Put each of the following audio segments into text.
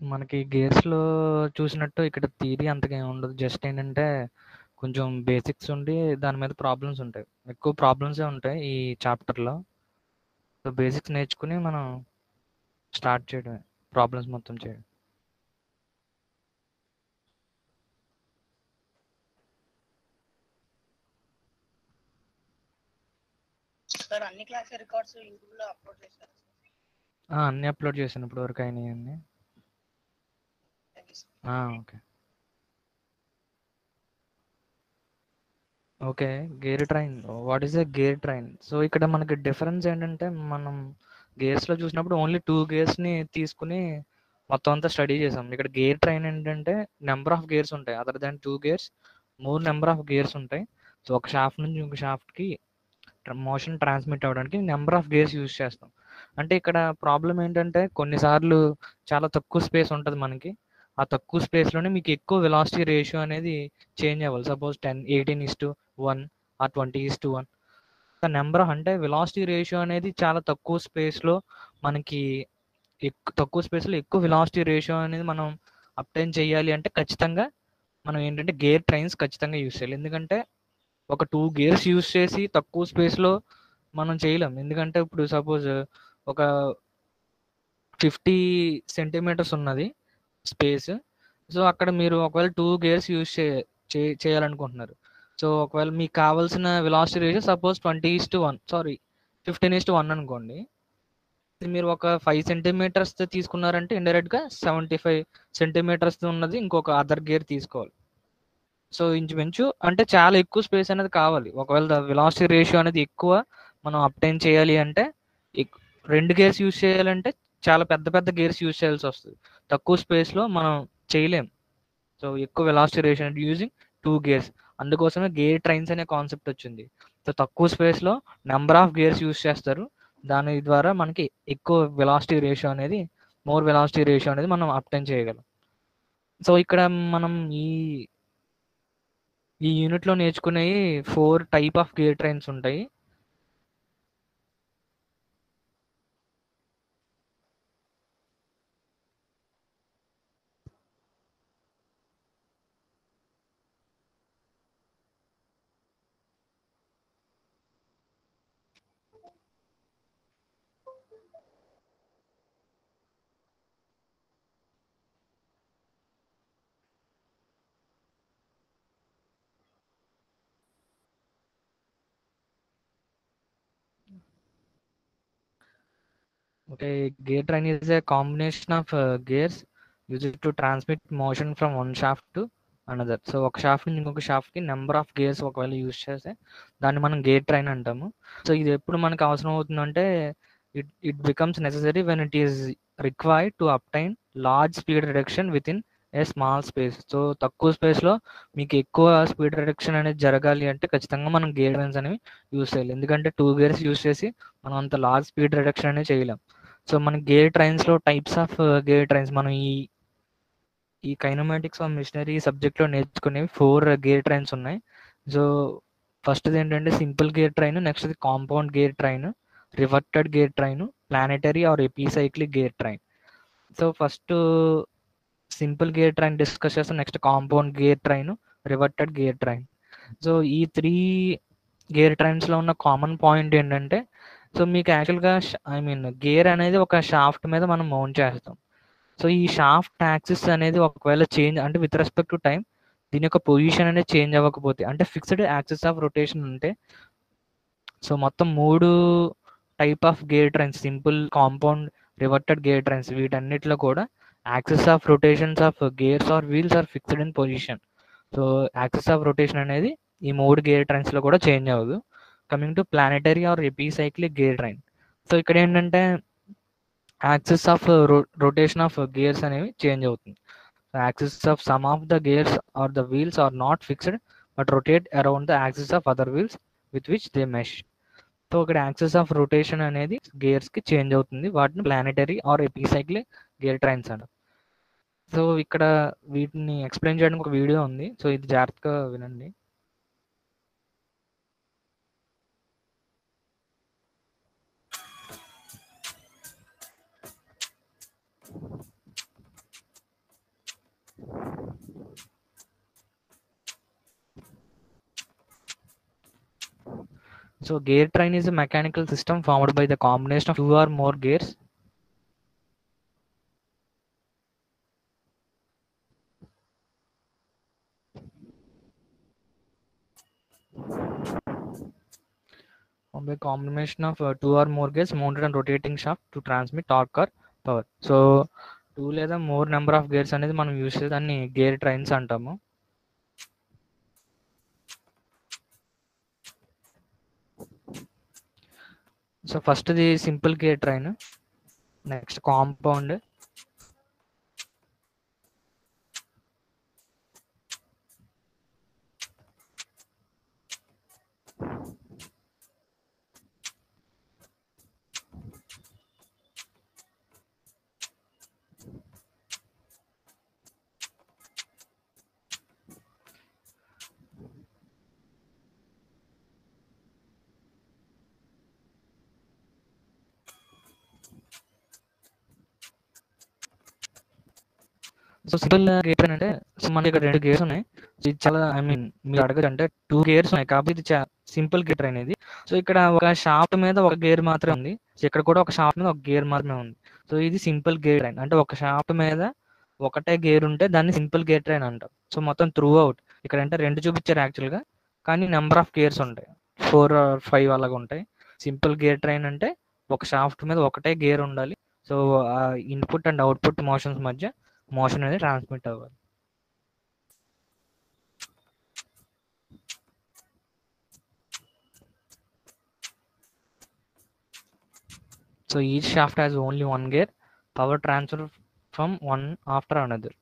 మనకి గేర్స్‌లో చూసినట్టు ఇక్కడ థియరీ అంతగా ఏమి ఉండదు. జస్ట్ ఏంటంటే కొంచెం బేసిక్స్ ఉండి దాని మీద ప్రాబ్లమ్స్ ఉంటాయి. ఎక్కువ ప్రాబ్లమ్సే ఉంటాయి ఈ చాప్టర్‌లో. సో, బేసిక్స్ నేర్చుకొని మనం స్టార్ట్ చేయడమే. ప్రాబ్లమ్స్ మొత్తం చేయడం. సార్ అన్ని క్లాస్ రికార్డ్స్ యూట్యూబ్లో అప్లోడ్ చేశారు ఆ! అన్నీ అప్‌లోడ్ చేశాను ఇప్పటివరకు అయినయన్నీ. థ్యాంక్ యూ సార్ ఆ! Okay. Okay. Gear train. What is a gear train? So, ఇక్కడ మనకి డిఫరెన్స్ ఏంటంటే మనం గేర్స్‌లో చూసినప్పుడు ఓన్లీ 2 గేర్స్‌ని తీసుకొని మొత్తం అంతా స్టడీ చేసాం. ఇక్కడ గేర్ ట్రైన్ ఏంటంటే నంబర్ ఆఫ్ గేర్స్ ఉంటాయి. Other than 2 gears more number of gears ఉంటాయి. సో, ఒక షాఫ్ట్ నుంచి ఇంకో షాఫ్ట్‌కి ట్ర మోషన్ ట్రాన్స్మిట్ అవ్వడానికి నంబర్ ఆఫ్ గేర్స్ యూజ్ చేస్తాం. అంటే ఇక్కడ ప్రాబ్లమ్ ఏంటంటే కొన్నిసార్లు చాలా తక్కువ స్పేస్ ఉంటది మనకి. ఆ తక్కువ స్పేస్‌లోనే మీకు ఎక్కువ వెలాసిటీ రేషియో అనేది చేంజ్ అవ్వాలి. Suppose 10 18:1 or 20:1 the number of అంటే వెలాసిటీ రేషియో అనేది చాలా తక్కువ స్పేస్‌లో మనకి ఎక్ తక్కువ స్పేస్‌లో ఎక్కువ వెలాసిటీ రేషియో అనేది మనం అబ్టైన్ చేయాలి అంటే ఖచ్చితంగా మనం ఏంటంటే గేర్ ట్రైన్స్ ఖచ్చితంగా యూజ్ చేయాలి. ఎందుకంటే ఒక 2 గేర్స్ యూజ్ చేసి తక్కువ స్పేస్‌లో మనం చేయలేం. ఎందుకంటే ఇప్పుడు సపోజ్ ఒక 50 సెంటీమీటర్స్ ఉన్నది స్పేస్. సో, అక్కడ మీరు ఒకవేళ 2 గేర్స్ యూజ్ చే చే చేయాలనుకుంటున్నారు. సో, ఒకవేళ మీకు కావాల్సిన వెలాసిటీ రేషియో సపోజ్ 20:1 సారీ 15:1 అనుకోండి. మీరు ఒక 5 సెంటీమీటర్స్ తీసుకున్నారంటే ఇండైరెక్ట్‌గా 75 సెంటీమీటర్స్ ఉన్నది ఇంకొక అదర్ గేర్ తీసుకోవాలి. సో, ఇంచుమించు అంటే చాలా ఎక్కువ స్పేస్ అనేది కావాలి. ఒకవేళ ద వెలాసిటీ రేషియో అనేది ఎక్కువ మనం అబ్టైన్ చేయాలి అంటే ఎక్ 2 గేర్స్ యూజ్ చేయాలంటే చాలా పెద్ద పెద్ద గేర్స్ యూజ్ చేయాల్సొస్తది. తక్కువ స్పేస్‌లో మనం చేయలేం. సో, ఎక్కువ వెలాసిటీ రేషియో యూజింగ్ 2 గేర్స్. అందుకోసమే గేర్ ట్రైన్స్ అనే కాన్సెప్ట్ వచ్చింది. సో, తక్కువ స్పేస్‌లో నంబర్ ఆఫ్ గేర్స్ యూజ్ చేస్తారు. దాని ద్వారా మనకి ఎక్కువ వెలాసిటీ రేషియో అనేది మోర్ వెలాసిటీ రేషియో అనేది మనం అబ్టైన్ చేయగలం. సో, ఇక్కడ మనం ఈ ఈ యూనిట్‌లో నేర్చుకునేయి 4 టైప్ ఆఫ్ గేర్ ట్రైన్స్ ఉంటాయి. Okay, gear train is a combination of uh, gears used to transmit motion from one shaft to another. So, ఒక షాఫ్ట్ నుంచి ఇంకొక షాఫ్ట్‌కి నంబర్ ఆఫ్ గేర్స్ ఒకవేళ యూజ్ చేస్తే దాన్ని మనం గేర్ ట్రైన్ అంటాము. సో, ఇది ఎప్పుడు మనకు అవసరం అవుతుందంటే it it becomes necessary when it is required to obtain large speed reduction within a small space. So, తక్కువ స్పేస్‌లో మీకు ఎక్కువ స్పీడ్ రిడక్షన్ అనేది జరగాలి అంటే ఖచ్చితంగా మనం గేర్ ట్రైన్స్ అనేవి యూజ్ చేయాలి. ఎందుకంటే 2 గేర్స్ యూజ్ చేసి మనం అంత లార్జ్ స్పీడ్ రిడక్షన్ అనేది చేయలేం. సో, మన గేర్ ట్రైన్స్‌లో టైప్స్ ఆఫ్ గేర్ ట్రైన్స్ మనం ఈ ఈ కైనమాటిక్స్ ఆఫ్ మిషనరీ సబ్జెక్ట్‌లో నేర్చుకునేవి 4 గేర్ ట్రైన్స్ ఉన్నాయి. సో, ఫస్ట్‌ది ఏంటంటే సింపుల్ గేర్ ట్రైన్, నెక్స్ట్‌ది compound gear train, reverted gear train, planetary or epicyclic gear train. So, first simple gear train discuss చేస్తాం. Next compound gear train, reverted gear train. So, ఈ 3 gear ట్రైన్స్‌లో ఉన్న common point ఏంటంటే so, మీకు యాక్చువల్‌గా ష I mean gear అనేది ఒక shaft మీద మనం మౌంట్ చేస్తాం. సో, ఈ షాఫ్ట్ యాక్సిస్ అనేది ఒకవేళ చేంజ్ అంటే విత్ రెస్పెక్ట్ టు టైమ్ దీని యొక్క పొజిషన్ అనేది చేంజ్ అవ్వకపోతే అంటే ఫిక్స్డ్ యాక్సిస్ ఆఫ్ రొటేషన్ ఉంటే సో, మొత్తం 3 type of gear trains simple, compound, reverted gear trains వీటన్నిటిలో కూడా axis of rotations of gears or wheels are fixed in position. So, axis of rotation అనేది ఈ 3 gear ట్రైన్స్‌లో కూడా చేంజ్ అవ్వదు. Coming to planetary or epicyclic gear train. So, ఇక్కడ ఏంటంటే axis of రొ రొటేషన్ ఆఫ్ గేర్స్ అనేవి చేంజ్ అవుతుంది. Axis of some of the gears are the wheels are not fixed but rotate around the axis of other wheels with which they mesh. So, ఇక్కడ axis of rotation అనేది గేర్స్‌కి change అవుతుంది. వాటిని planetary or epicyclic gear trains అంటాం. So, ఇక్కడ వీటిని explain చేయడానికి ఒక వీడియో ఉంది. సో, ఇది జాగ్రత్తగా వినండి. So gear train is a mechanical system formed by the combination of two or more gears. Formed by combination of uh, two or more gears mounted on rotating shaft to transmit torque or power. So two లేదా more number of gears అనేది మనం use చేసి దాన్ని gear trains అంటాము so ఫస్ట్ది simple gear train next compound so simple gear train అంటే so మనకి ఇక్కడ రెండు గేర్స్ ఉన్నాయి సో ఇది చాలా ఐ మీన్ మీరు అడగచ్చు అంటే టూ గేర్స్ ఉన్నాయి కాబట్టి ఇది సింపుల్ గేర్ ట్రైన్ ఇది సో ఇక్కడ ఒక షాఫ్ట్ మీద ఒక గేర్ మాత్రమే ఉంది సో ఇక్కడ కూడా ఒక షాఫ్ట్ మీద ఒక గేర్ మాత్రమే ఉంది సో ఇది సింపుల్ గేర్ ట్రైన్ అంటే ఒక షాఫ్ట్ మీద ఒకటే గేర్ ఉంటే దాన్ని సింపుల్ గేర్ ట్రైన్ అంటాం సో మొత్తం త్రూ అవుట్ ఇక్కడ అంటే రెండు చూపించారు యాక్చువల్గా కానీ నెంబర్ ఆఫ్ గేర్స్ ఉంటాయి ఫోర్ ఆర్ ఫైవ్ అలాగా ఉంటాయి సింపుల్ గేర్ ట్రైన్ అంటే ఒక షాఫ్ట్ మీద ఒకటే గేర్ ఉండాలి so input and output motions మధ్య మోషన్ అనేది ట్రాన్స్మిట్ అవ్వాలి so each shaft has only one gear power transfer from one after another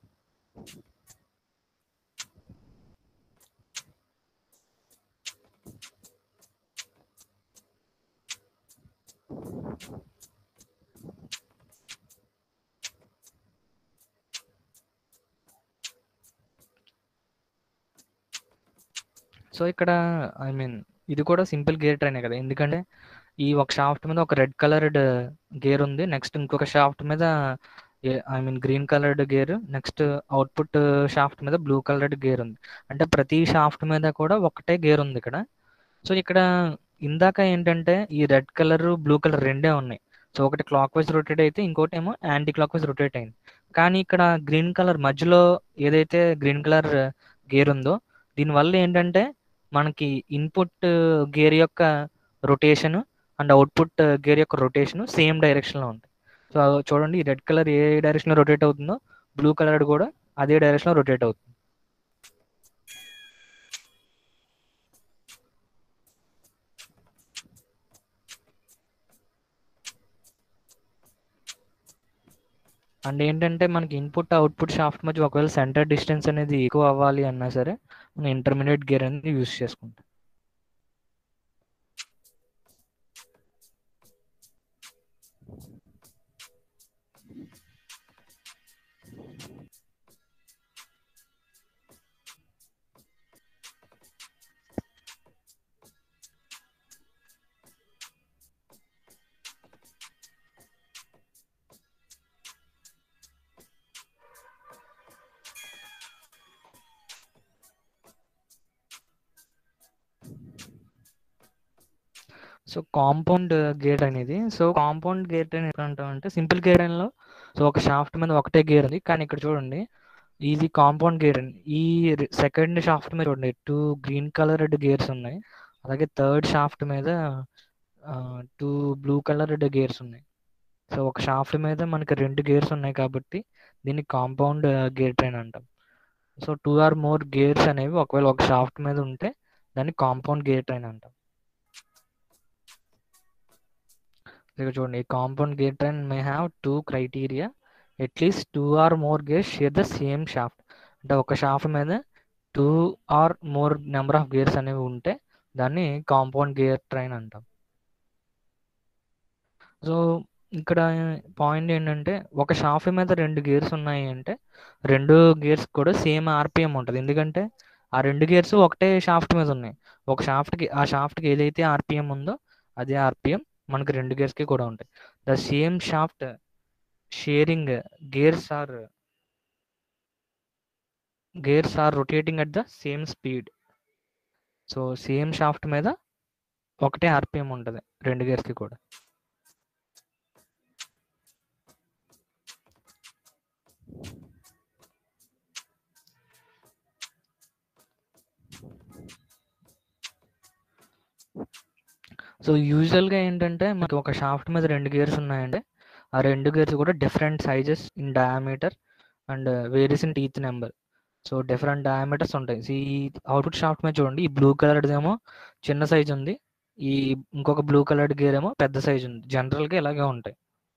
so ఇక్కడ ఐ మీన్ ఇది కూడా సింపుల్ గేర్ ట్రైనే కదా ఎందుకంటే ఈ ఒక షాఫ్ట్ మీద ఒక రెడ్ కలర్డ్ గేర్ ఉంది నెక్స్ట్ ఇంకొక షాఫ్ట్ మీద I mean green coloured gear next output shaft మీద బ్లూ కలర్డ్ గేర్ ఉంది అంటే ప్రతి షాఫ్ట్ మీద కూడా ఒకటే గేర్ ఉంది ఇక్కడ సో ఇక్కడ ఇందాక ఏంటంటే ఈ రెడ్ కలర్ బ్లూ కలర్ రెండే ఉన్నాయి సో ఒకటి క్లాక్ వైజ్ రొటేట్ అయితే ఇంకోటి ఏమో యాంటీ క్లాక్ వైజ్ రొటేట్ అయింది కానీ ఇక్కడ గ్రీన్ కలర్ మధ్యలో ఏదైతే గ్రీన్ కలర్ గేర్ ఉందో దీనివల్ల ఏంటంటే మనకి ఇన్పుట్ గేర్ యొక్క రొటేషన్ అండ్ అవుట్పుట్ గేర్ యొక్క రొటేషన్ సేమ్ డైరెక్షన్లో ఉంటాయి సో చూడండి ఈ రెడ్ కలర్ ఏ డైరెక్షన్లో రొటేట్ అవుతుందో బ్లూ కలర్ కూడా అదే డైరెక్షన్లో రొటేట్ అవుతుంది అండ్ ఏంటంటే మనకి ఇన్పుట్ అవుట్పుట్ షాఫ్ట్ మధ్య ఒకవేళ సెంటర్ డిస్టెన్స్ అనేది ఎక్కువ అవ్వాలి అన్నా సరే మనం ఇంటర్మీడియట్ గేర్ అనేది యూస్ చేసుకుంటాం సో కాంపౌండ్ గేర్ అనేది సో కాంపౌండ్ గేర్ ట్రైన్ ఎక్కడ అంటామంటే సింపుల్ గేర్ ట్రైన్లో సో ఒక షాఫ్ట్ మీద ఒకటే గేర్ ఉంది కానీ ఇక్కడ చూడండి ఇది కాంపౌండ్ గేర్ ఈ సెకండ్ షాఫ్ట్ మీద చూడండి టూ గ్రీన్ కలర్డ్ గేర్స్ ఉన్నాయి అలాగే థర్డ్ షాఫ్ట్ మీద టూ బ్లూ కలర్డ్ గేర్స్ ఉన్నాయి సో ఒక షాఫ్ట్ మీద మనకి రెండు గేర్స్ ఉన్నాయి కాబట్టి దీన్ని కాంపౌండ్ గేర్ ట్రైన్ అంటాం so two or more gears అనేవి ఒకవేళ ఒక షాఫ్ట్ మీద ఉంటే దాన్ని కాంపౌండ్ గేర్ ట్రైన్ అంటాం ఇక్కడ చూడండి ఈ compound gear train may have two criteria at least two or more gears share the same shaft అంటే ఒక షాఫ్ట్ మీద two or more number of gears అనేవి ఉంటే దాన్ని కాంపౌండ్ గేర్ ట్రైన్ అంటాం సో ఇక్కడ పాయింట్ ఏంటంటే ఒక షాఫ్ట్ మీద రెండు గేర్స్ ఉన్నాయి అంటే రెండు గేర్స్ కూడా సేమ్ ఆర్పిఎం ఉంటుంది ఎందుకంటే ఆ రెండు గేర్స్ ఒకటే షాఫ్ట్ మీద ఉన్నాయి ఒక షాఫ్ట్కి ఆ షాఫ్ట్కి ఏదైతే ఆర్పిఎం ఉందో అదే ఆర్పిఎం మనకి రెండు గేర్స్కి కూడా ఉంటాయి the same shaft sharing gears are gears are rotating at the same speed so same shaft మీద ఒకటే ఆర్పిఎం ఉంటది రెండు గేర్స్‌కి కూడా. సో, యూజువల్‌గా ఏంటంటే మనకి ఒక షాఫ్ట్ మీద 2 గేర్స్ ఉన్నాయంటే, ఆ 2 గేర్స్ కూడా different sizes in diameter and varies in teeth number. So, different diameters ఉంటాయి. సో, ఈ అవుట్‌పుట్ షాఫ్ట్ మీద చూడండి ఈ బ్లూ కలర్‌దేమో చిన్న సైజ్ ఉంది. ఈ ఇంకొక బ్లూ కలర్డ్ గేర్ ఏమో పెద్ద సైజ్ ఉంది. జనరల్‌గా ఇలాగే ఉంటాయి.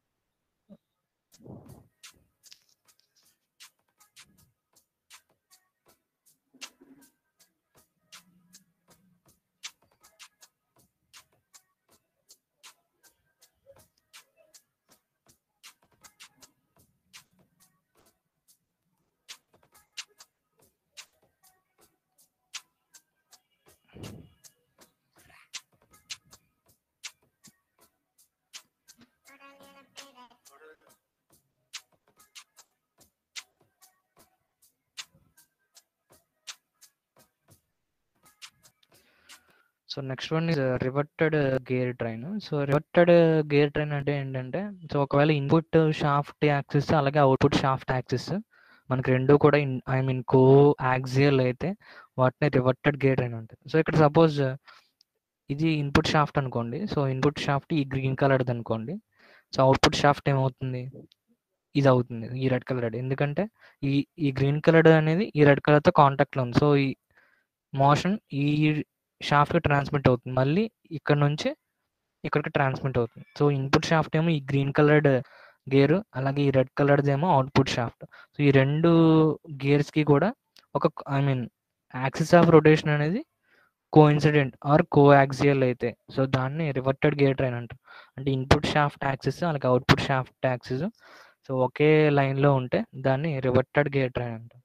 So, next one is reverted gear train. So, reverted gear train అంటే ఏంటంటే, సో, ఒకవేళ ఇన్‌పుట్ షాఫ్ట్ యాక్సిస్ అలాగే అవుట్‌పుట్ షాఫ్ట్ యాక్సిస్ మనకి 2 కూడా in I mean coaxial అయితే వాటిని రివర్టెడ్ గేర్ ట్రైన్ అంటారు. సో, ఇక్కడ సపోజ్ ఇది ఇన్‌పుట్ షాఫ్ట్ అనుకోండి. సో, ఇన్‌పుట్ షాఫ్ట్ ఈ గ్రీన్ కలర్‌ది అనుకోండి. సో, అవుట్‌పుట్ షాఫ్ట్ ఏమవుతుంది? ఇది అవుతుంది. ఈ రెడ్ కలర్‌ది. ఎందుకంటే ఈ ఈ గ్రీన్ కలర్డ్ అనేది ఈ రెడ్ కలర్‌తో కాంటాక్ట్‌లో ఉంది. సో, ఈ మోషన్ ఈ షాఫ్ట్‌కి ట్రాన్స్‌మిట్ అవుతుంది. మళ్ళీ ఇక్కడ నుంచి ఇక్కడికి ట్రాన్స్‌మిట్ అవుతుంది. సో, ఇన్‌పుట్ షాఫ్ట్ ఏమో ఈ గ్రీన్ కలర్డ్ గేర్ అలాగే ఈ రెడ్ కలర్‌దేమో అవుట్‌పుట్ షాఫ్ట్. సో, ఈ 2 గేర్స్‌కి కూడా ఒక I mean axis of rotation అనేది కోయిన్సిడెంట్ ఆర్ కోయాక్సియల్ అయితే సో, దాన్ని రివర్టెడ్ గేర్ ట్రైన్ అంటారు. అంటే ఇన్‌పుట్ షాఫ్ట్ యాక్సిస్ అలాగే అవుట్‌పుట్ షాఫ్ట్ యాక్సిస్ సో, ఒకే లైన్‌లో ఉంటే దాన్ని రివర్టెడ్ గేర్ ట్రైన్ అంటారు.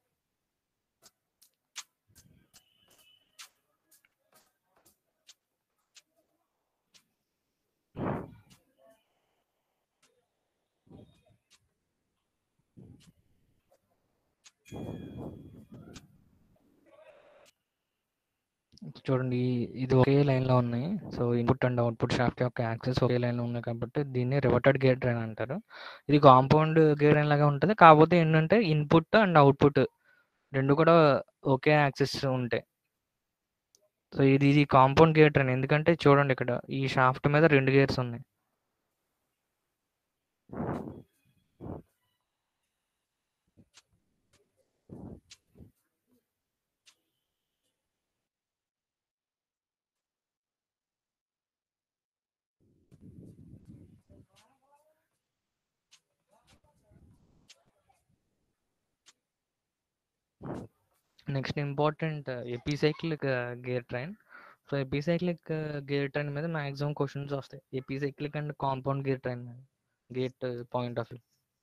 చూడండి ఇది ఒకే లైన్‌లో ఉన్నాయి. So, input and output shaft యొక్క యాక్సిస్ ఒకే లైన్‌లో ఉన్నాయి కాబట్టి దీన్ని రివర్టెడ్ గేర్ ట్రైన్ అంటారు. ఇది కాంపౌండ్ గేర్ ట్రైన్ లాగా ఉంటది. కాకపోతే ఏంటంటే ఇన్‌పుట్ అండ్ అవుట్‌పుట్ 2 కూడా ఒకే యాక్సిస్ ఉంటాయి. సో, ఇది ఇది కాంపౌండ్ గేర్ ట్రైన్. ఎందుకంటే చూడండి ఇక్కడ ఈ షాఫ్ట్ మీద 2 గేర్స్ ఉన్నాయి. Next important epicyclic gear train. So, epicyclic gear train మీద మాక్సిమం క్వెషన్స్ వస్తాయి. Epicyclic and compound gear train మీద. GATE point of view.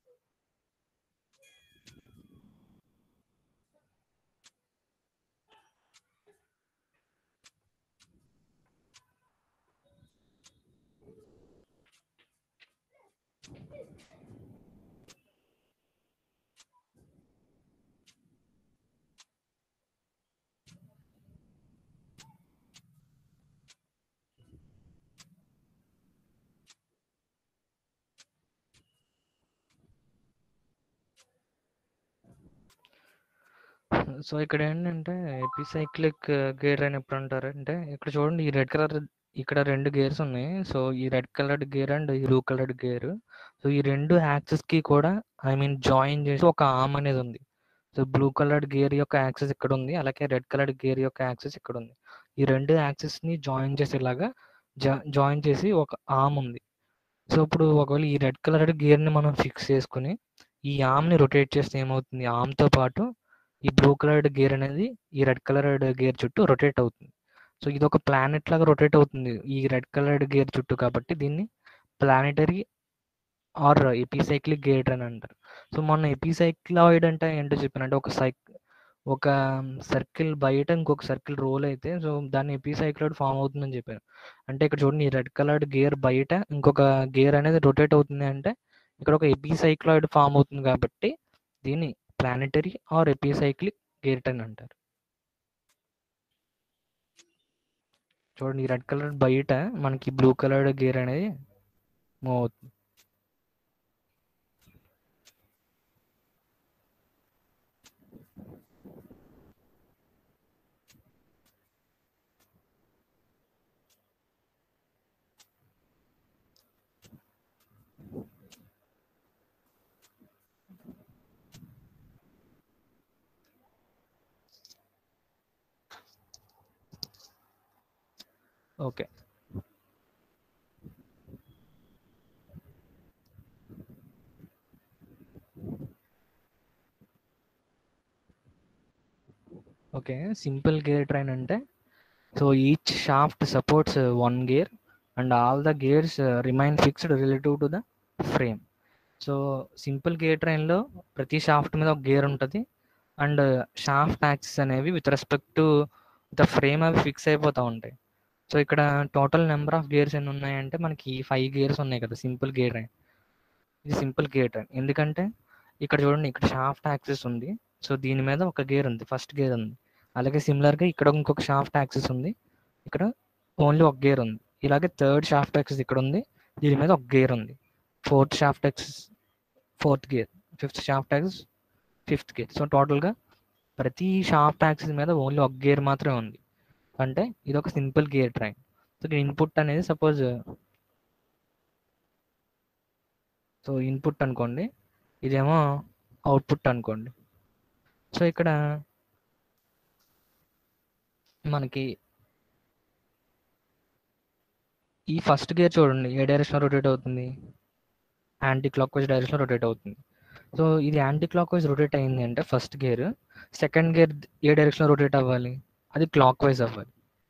So, ఇక్కడ ఏంటంటే ఎపిసైక్లిక్ గేర్ అని ఎప్పుడు అంటారంటే ఇక్కడ చూడండి ఈ రెడ్ కలర్ ఇక్కడ 2 గేర్స్ ఉన్నాయి. సో, ఈ రెడ్ కలర్డ్ గేర్ అండ్ ఈ బ్లూ కలర్డ్ గేర్. సో, ఈ 2 యాక్సిస్‌కి కూడా ఐ మీన్ జాయిన్ చేసి ఒక ఆర్మ్ అనేది ఉంది. సో, బ్లూ కలర్డ్ గేర్ యొక్క యాక్సిస్ ఇక్కడ ఉంది. అలాగే రెడ్ కలర్డ్ గేర్ యొక్క యాక్సిస్ ఇక్కడ ఉంది. ఈ 2 యాక్సిస్‌ని జాయిన్ చేసేలాగా జా జాయిన్ చేసి ఒక ఆర్మ్ ఉంది. సో, ఇప్పుడు ఒకవేళ ఈ రెడ్ కలర్డ్ గేర్‌ని మనం ఫిక్స్ చేసుకొని ఈ ఆర్మ్‌ని రొటేట్ చేస్తే ఏమవుతుంది? ఆర్మ్‌తో పాటు ఈ బ్లూ కలర్డ్ గేర్ అనేది ఈ రెడ్ కలర్డ్ గేర్ చుట్టూ రొటేట్ అవుతుంది. సో, ఇదొక ప్లానెట్ లాగా రొటేట్ అవుతుంది. ఈ రెడ్ కలర్డ్ గేర్ చుట్టూ కాబట్టి దీన్ని planetary or epicyclic gear train అంటారు. సో, మొన్న ఎపిసైక్లాయిడ్ అంటే ఏంటో చెప్పాను. అంటే ఒక సైక్ ఒక సర్కిల్ బయట ఇంకొక సర్కిల్ రోల్ అయితే సో, దాన్ని ఎపిసైక్లాయిడ్ ఫార్మ్ అవుతుందని చెప్పాను. అంటే ఇక్కడ చూడండి ఈ రెడ్ కలర్డ్ గేర్ బయట ఇంకొక గేర్ అనేది రొటేట్ అవుతుంది అంటే ఇక్కడ ఒక ఎపిసైక్లాయిడ్ ఫార్మ్ అవుతుంది కాబట్టి దీన్ని planetary or epicyclic gear train అంటారు. చూడండి ఈ రెడ్ కలర్ బయట మనకి బ్లూ కలర్ గేర్ అనేది మూవ్ అవుతుంది okay okay simple gear train అంటే so each shaft supports one gear and all the gears remain fixed relative to the frame so simple gear ట్రైన్లో ప్రతి షాఫ్ట్ మీద ఒక gear ఉంటుంది అండ్ షాఫ్ట్ యాక్సిస్ అనేవి with respect to the frame అవి fix అయిపోతూ ఉంటాయి సో ఇక్కడ టోటల్ నెంబర్ ఆఫ్ గేర్స్ ఎన్ని ఉన్నాయంటే మనకి ఫైవ్ గేర్స్ ఉన్నాయి కదా సింపుల్ గేర్ ట్రైన్ ఇది సింపుల్ గేర్ ట్రైన్ ఎందుకంటే ఇక్కడ చూడండి ఇక్కడ షాఫ్ట్ యాక్సిస్ ఉంది సో దీని మీద ఒక గేర్ ఉంది ఫస్ట్ గేర్ ఉంది అలాగే సిమిలర్గా ఇక్కడ ఇంకొక షాఫ్ట్ యాక్సిస్ ఉంది ఇక్కడ ఓన్లీ ఒక గేర్ ఉంది ఇలాగే థర్డ్ షాఫ్ట్ యాక్సిస్ ఇక్కడ ఉంది దీని మీద ఒక గేర్ ఉంది fourth shaft axis fourth gear fifth shaft axis fifth gear so టోటల్గా ప్రతి షాఫ్ట్ యాక్సిస్ మీద ఓన్లీ ఒక గేర్ మాత్రమే ఉంది అంటే ఇది ఒక simple gear train so input అనేది సపోజ్ సో ఇన్పుట్ అనుకోండి ఇదేమో అవుట్పుట్ అనుకోండి సో ఇక్కడ మనకి ఈ ఫస్ట్ గేర్ చూడండి ఏ డైరెక్షన్ రొటేట్ అవుతుంది clock wise direction rotate అవుతుంది సో ఇది యాంటీ క్లాక్ వైజ్ రొటేట్ అయింది అంటే ఫస్ట్ గేర్ సెకండ్ గేర్ ఏ డైరెక్షన్ రొటేట్ అవ్వాలి అది క్లాక్ వైజ్ అవ్వాలి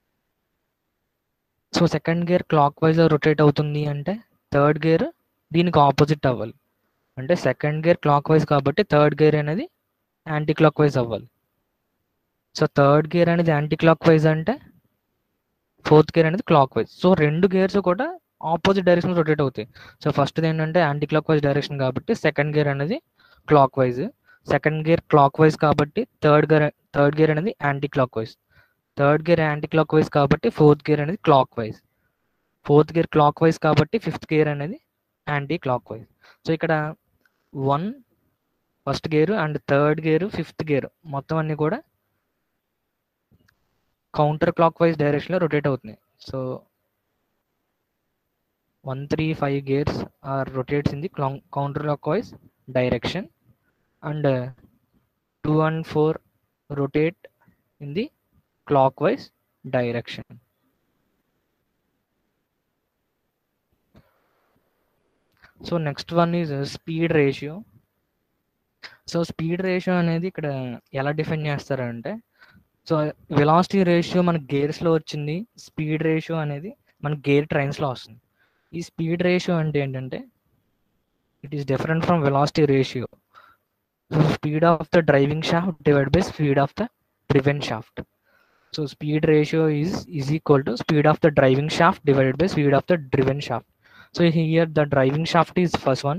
so second gear clock wise rotate అవుతుంది అంటే థర్డ్ గేర్ దీనికి ఆపోజిట్ అవ్వాలి అంటే సెకండ్ గేర్ క్లాక్ వైజ్ కాబట్టి థర్డ్ గేర్ అనేది యాంటీ క్లాక్ వైజ్ అవ్వాలి సో థర్డ్ గేర్ అనేది యాంటీ క్లాక్ వైజ్ అంటే ఫోర్త్ గేర్ అనేది క్లాక్ వైజ్ సో రెండు గేర్స్ కూడా ఆపోజిట్ డైరెక్షన్ రొటేట్ అవుతాయి సో ఫస్ట్ ఏంటంటే యాంటీ క్లాక్ వైజ్ డైరెక్షన్ కాబట్టి సెకండ్ గేర్ అనేది clockwise second gear clock wise కాబట్టి థర్డ్ గేర్ థర్డ్ గేర్ అనేది anticlockwise third gear clock wise కాబట్టి fourth gear అనేది clockwise fourth gear clock wise కాబట్టి fifth gear అనేది clock wise so ఇక్కడ one first gear and third gear fifth gear మొత్తం అన్ని కూడా counterclockwise డైరెక్షన్లో rotate అవుతున్నాయి so one three five gears are rotates in the clock wise direction and two and four rotate in the clock wise direction so next one is speed ratio so speed ratio అనేది ఇక్కడ ఎలా define చేస్తారంటే so velocity ratio మన గేర్స్లో వచ్చింది speed ratio అనేది మన gear ట్రైన్స్లో వస్తుంది ఈ స్పీడ్ రేషియో అంటే ఏంటంటే it is different from velocity ratio so speed of the driving shaft divide by speed of the driven shaft so speed ratio is is equal to speed of the driving shaft divided by speed of the driven shaft so here the driving shaft is first one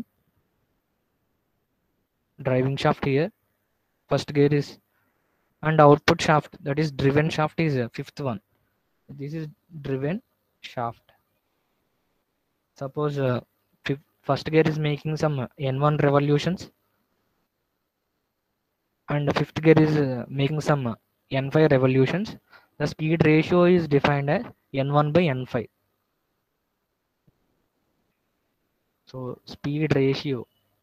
driving shaft here first gear is and output shaft that is driven shaft is uh, fifth one this is driven shaft suppose uh, fif- first gear is making some uh, n1 revolutions and the fifth gear is uh, making some uh, n5 revolutions the speed ratio is defined as n1 by n5 so speed ratio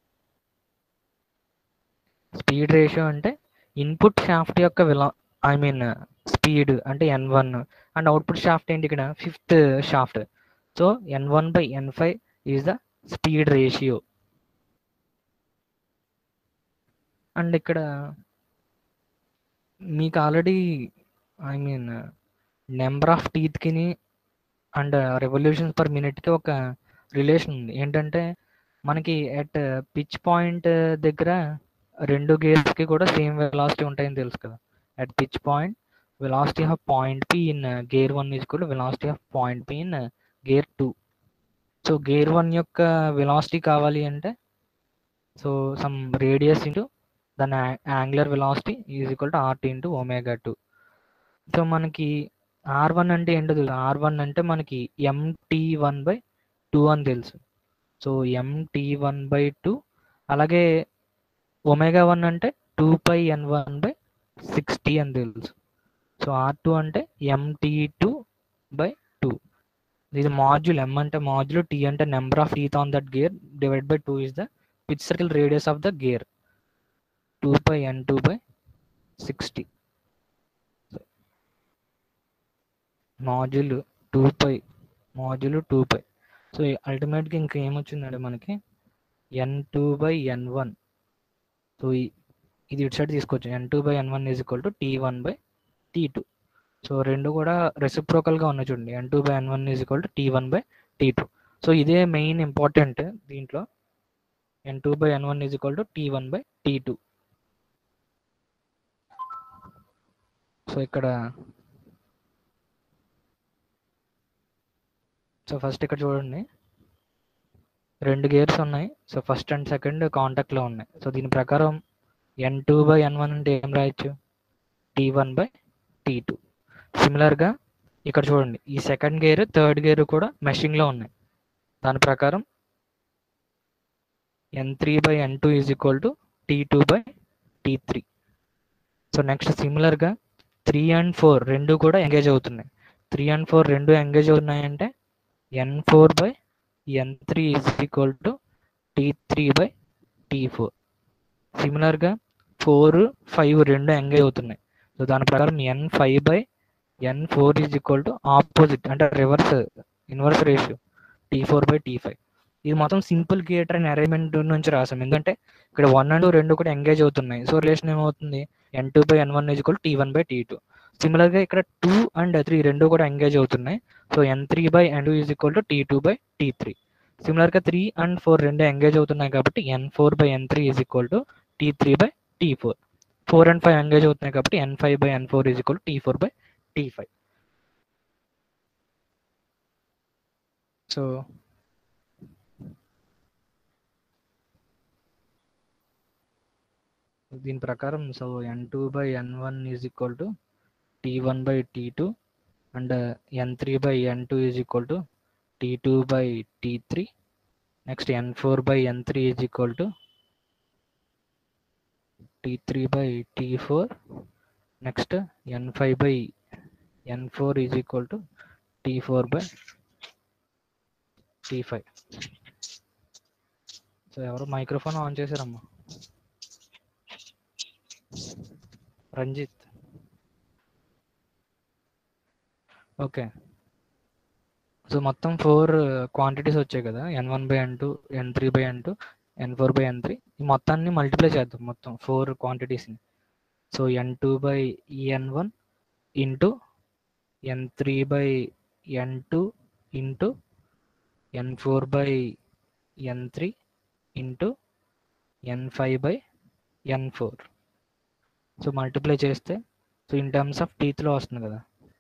speed ratio అంటే input shaft యొక్క విలా I mean speed అంటే N one and output shaft ఏంటి ఇక్కడ fifth shaft so N one by N five is the speed ratio and ఇక్కడ మీకు already I mean number of టీత్కిని and revolutions per మినిట్కి ఒక రిలేషన్ ఉంది ఏంటంటే మనకి అట్ పిచ్ పాయింట్ దగ్గర రెండు గేర్స్కి కూడా సేమ్ వెలాసిటీ ఉంటాయని తెలుసు కదా at pitch point velocity of point P in gear one is కూడా velocity of point P in gear two so gear one యొక్క వెలాసిటీ కావాలి అంటే సో సమ్ రేడియస్ ఇంటూ దాని angular velocity is equal to R T into omega two so మనకి R one అంటే ఏంటో తెలుసు are one అంటే మనకి ఎంటీ వన్ బై టూ అని తెలుసు so M T one by two అలాగే ఒమేగా వన్ అంటే two pi N one by sixty అని తెలుసు సో ఆర్ టూ అంటే ఎంటీ టూ బై టూ ఇది మాడ్యూల్ ఎం అంటే మాడ్యూల్ టీ అంటే number of teeth on that gear divide by two is the pitch circle radius of the gear two by N two by sixty module two pi module two pi so అల్టిమేట్గా ఇంకా ఏమొచ్చిందంటే మనకి ఎన్ two by N one so ఇది ఇటు side తీసుకొచ్చు N two by N one is equal to T one by T two so రెండు కూడా రెసిప్రోకల్గా ఉన్నాయి చూడండి N two by N one is equal to T one by T two so ఇదే main important దీంట్లో N two by N one is equal to T one by T two so ఇక్కడ so first ఇక్కడ చూడండి రెండు gears ఉన్నాయి so first and second కాంటాక్ట్లో ఉన్నాయి so దీని ప్రకారం N two by N one అంటే ఏం రాయొచ్చు T one by T two సిమిలర్గా ఇక్కడ చూడండి ఈ సెకండ్ గేర్ థర్డ్ గేర్ కూడా మెషింగ్లో ఉన్నాయి దాని ప్రకారం N three by N two is equal to T two by T three so next సిమిలర్గా త్రీ అండ్ ఫోర్ రెండు కూడా ఎంగేజ్ అవుతున్నాయి త్రీ అండ్ ఫోర్ రెండు ఎంగేజ్ అవుతున్నాయంటే N four by N three is equal to T three by T four సిమిలర్గా four five రెండు engage అవుతున్నాయి so దాని ప్రకారం N five by N four is equal to opposite అంటే reverse inverse ratio T four by T five ఇది మొత్తం simple getter and arrangement నుంచి రాసాం ఎందుకంటే ఇక్కడ వన్ అండ్ రెండు కూడా ఎంగేజ్ అవుతున్నాయి సో రిలేషన్ ఏమవుతుంది N two by N one is equal T one by T two సిమిలర్గా ఇక్కడ టూ అండ్ త్రీ రెండు కూడా ఎంగేజ్ అవుతున్నాయి so N three by N two is equal to T two by T three సిమిలర్గా three and four రెండు engage అవుతున్నాయి కాబట్టి N four by N three is equal to T three by T four four and five engage అవుతున్నాయి కాబట్టి N five by N four is equal T four by T five so దీని ప్రకారం so N two by N one is equal to T one by T two and N three by N two is equal to T two by T three next N four by N three is equal to T three by T four next N five by N four is equal to T four by T five so ఎవరు microphone on చేశారమ్మా Ranjith okay so మొత్తం four quantities వచ్చాయి కదా N one by N two N three by N two N four by N three ఈ మొత్తాన్ని multiply చేద్దాం మొత్తం four క్వాంటిటీస్ని so N two by N one into N three by N two into N four by N three into N five by N four so multiply చేస్తే so in terms of టీత్లో వస్తుంది కదా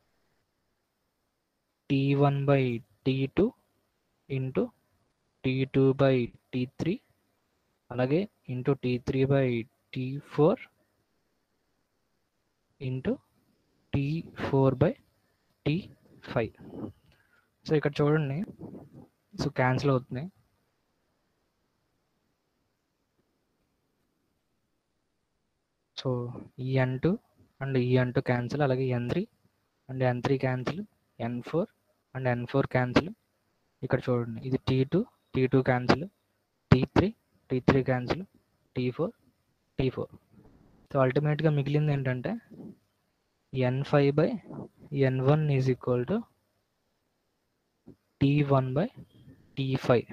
T one by T two into T two by T three అలాగే into T three by T four into T four by T five so ఇక్కడ చూడండి so cancel అవుతున్నాయి so ఈ N two and ఈ N two cancel అలాగే N three and N three cancel N four and N four cancel ఇక్కడ చూడండి ఇది T two T two cancel T three T three cancel T four T four so అల్టిమేట్గా మిగిలింది ఏంటంటే N five by N one is equal to T one by T five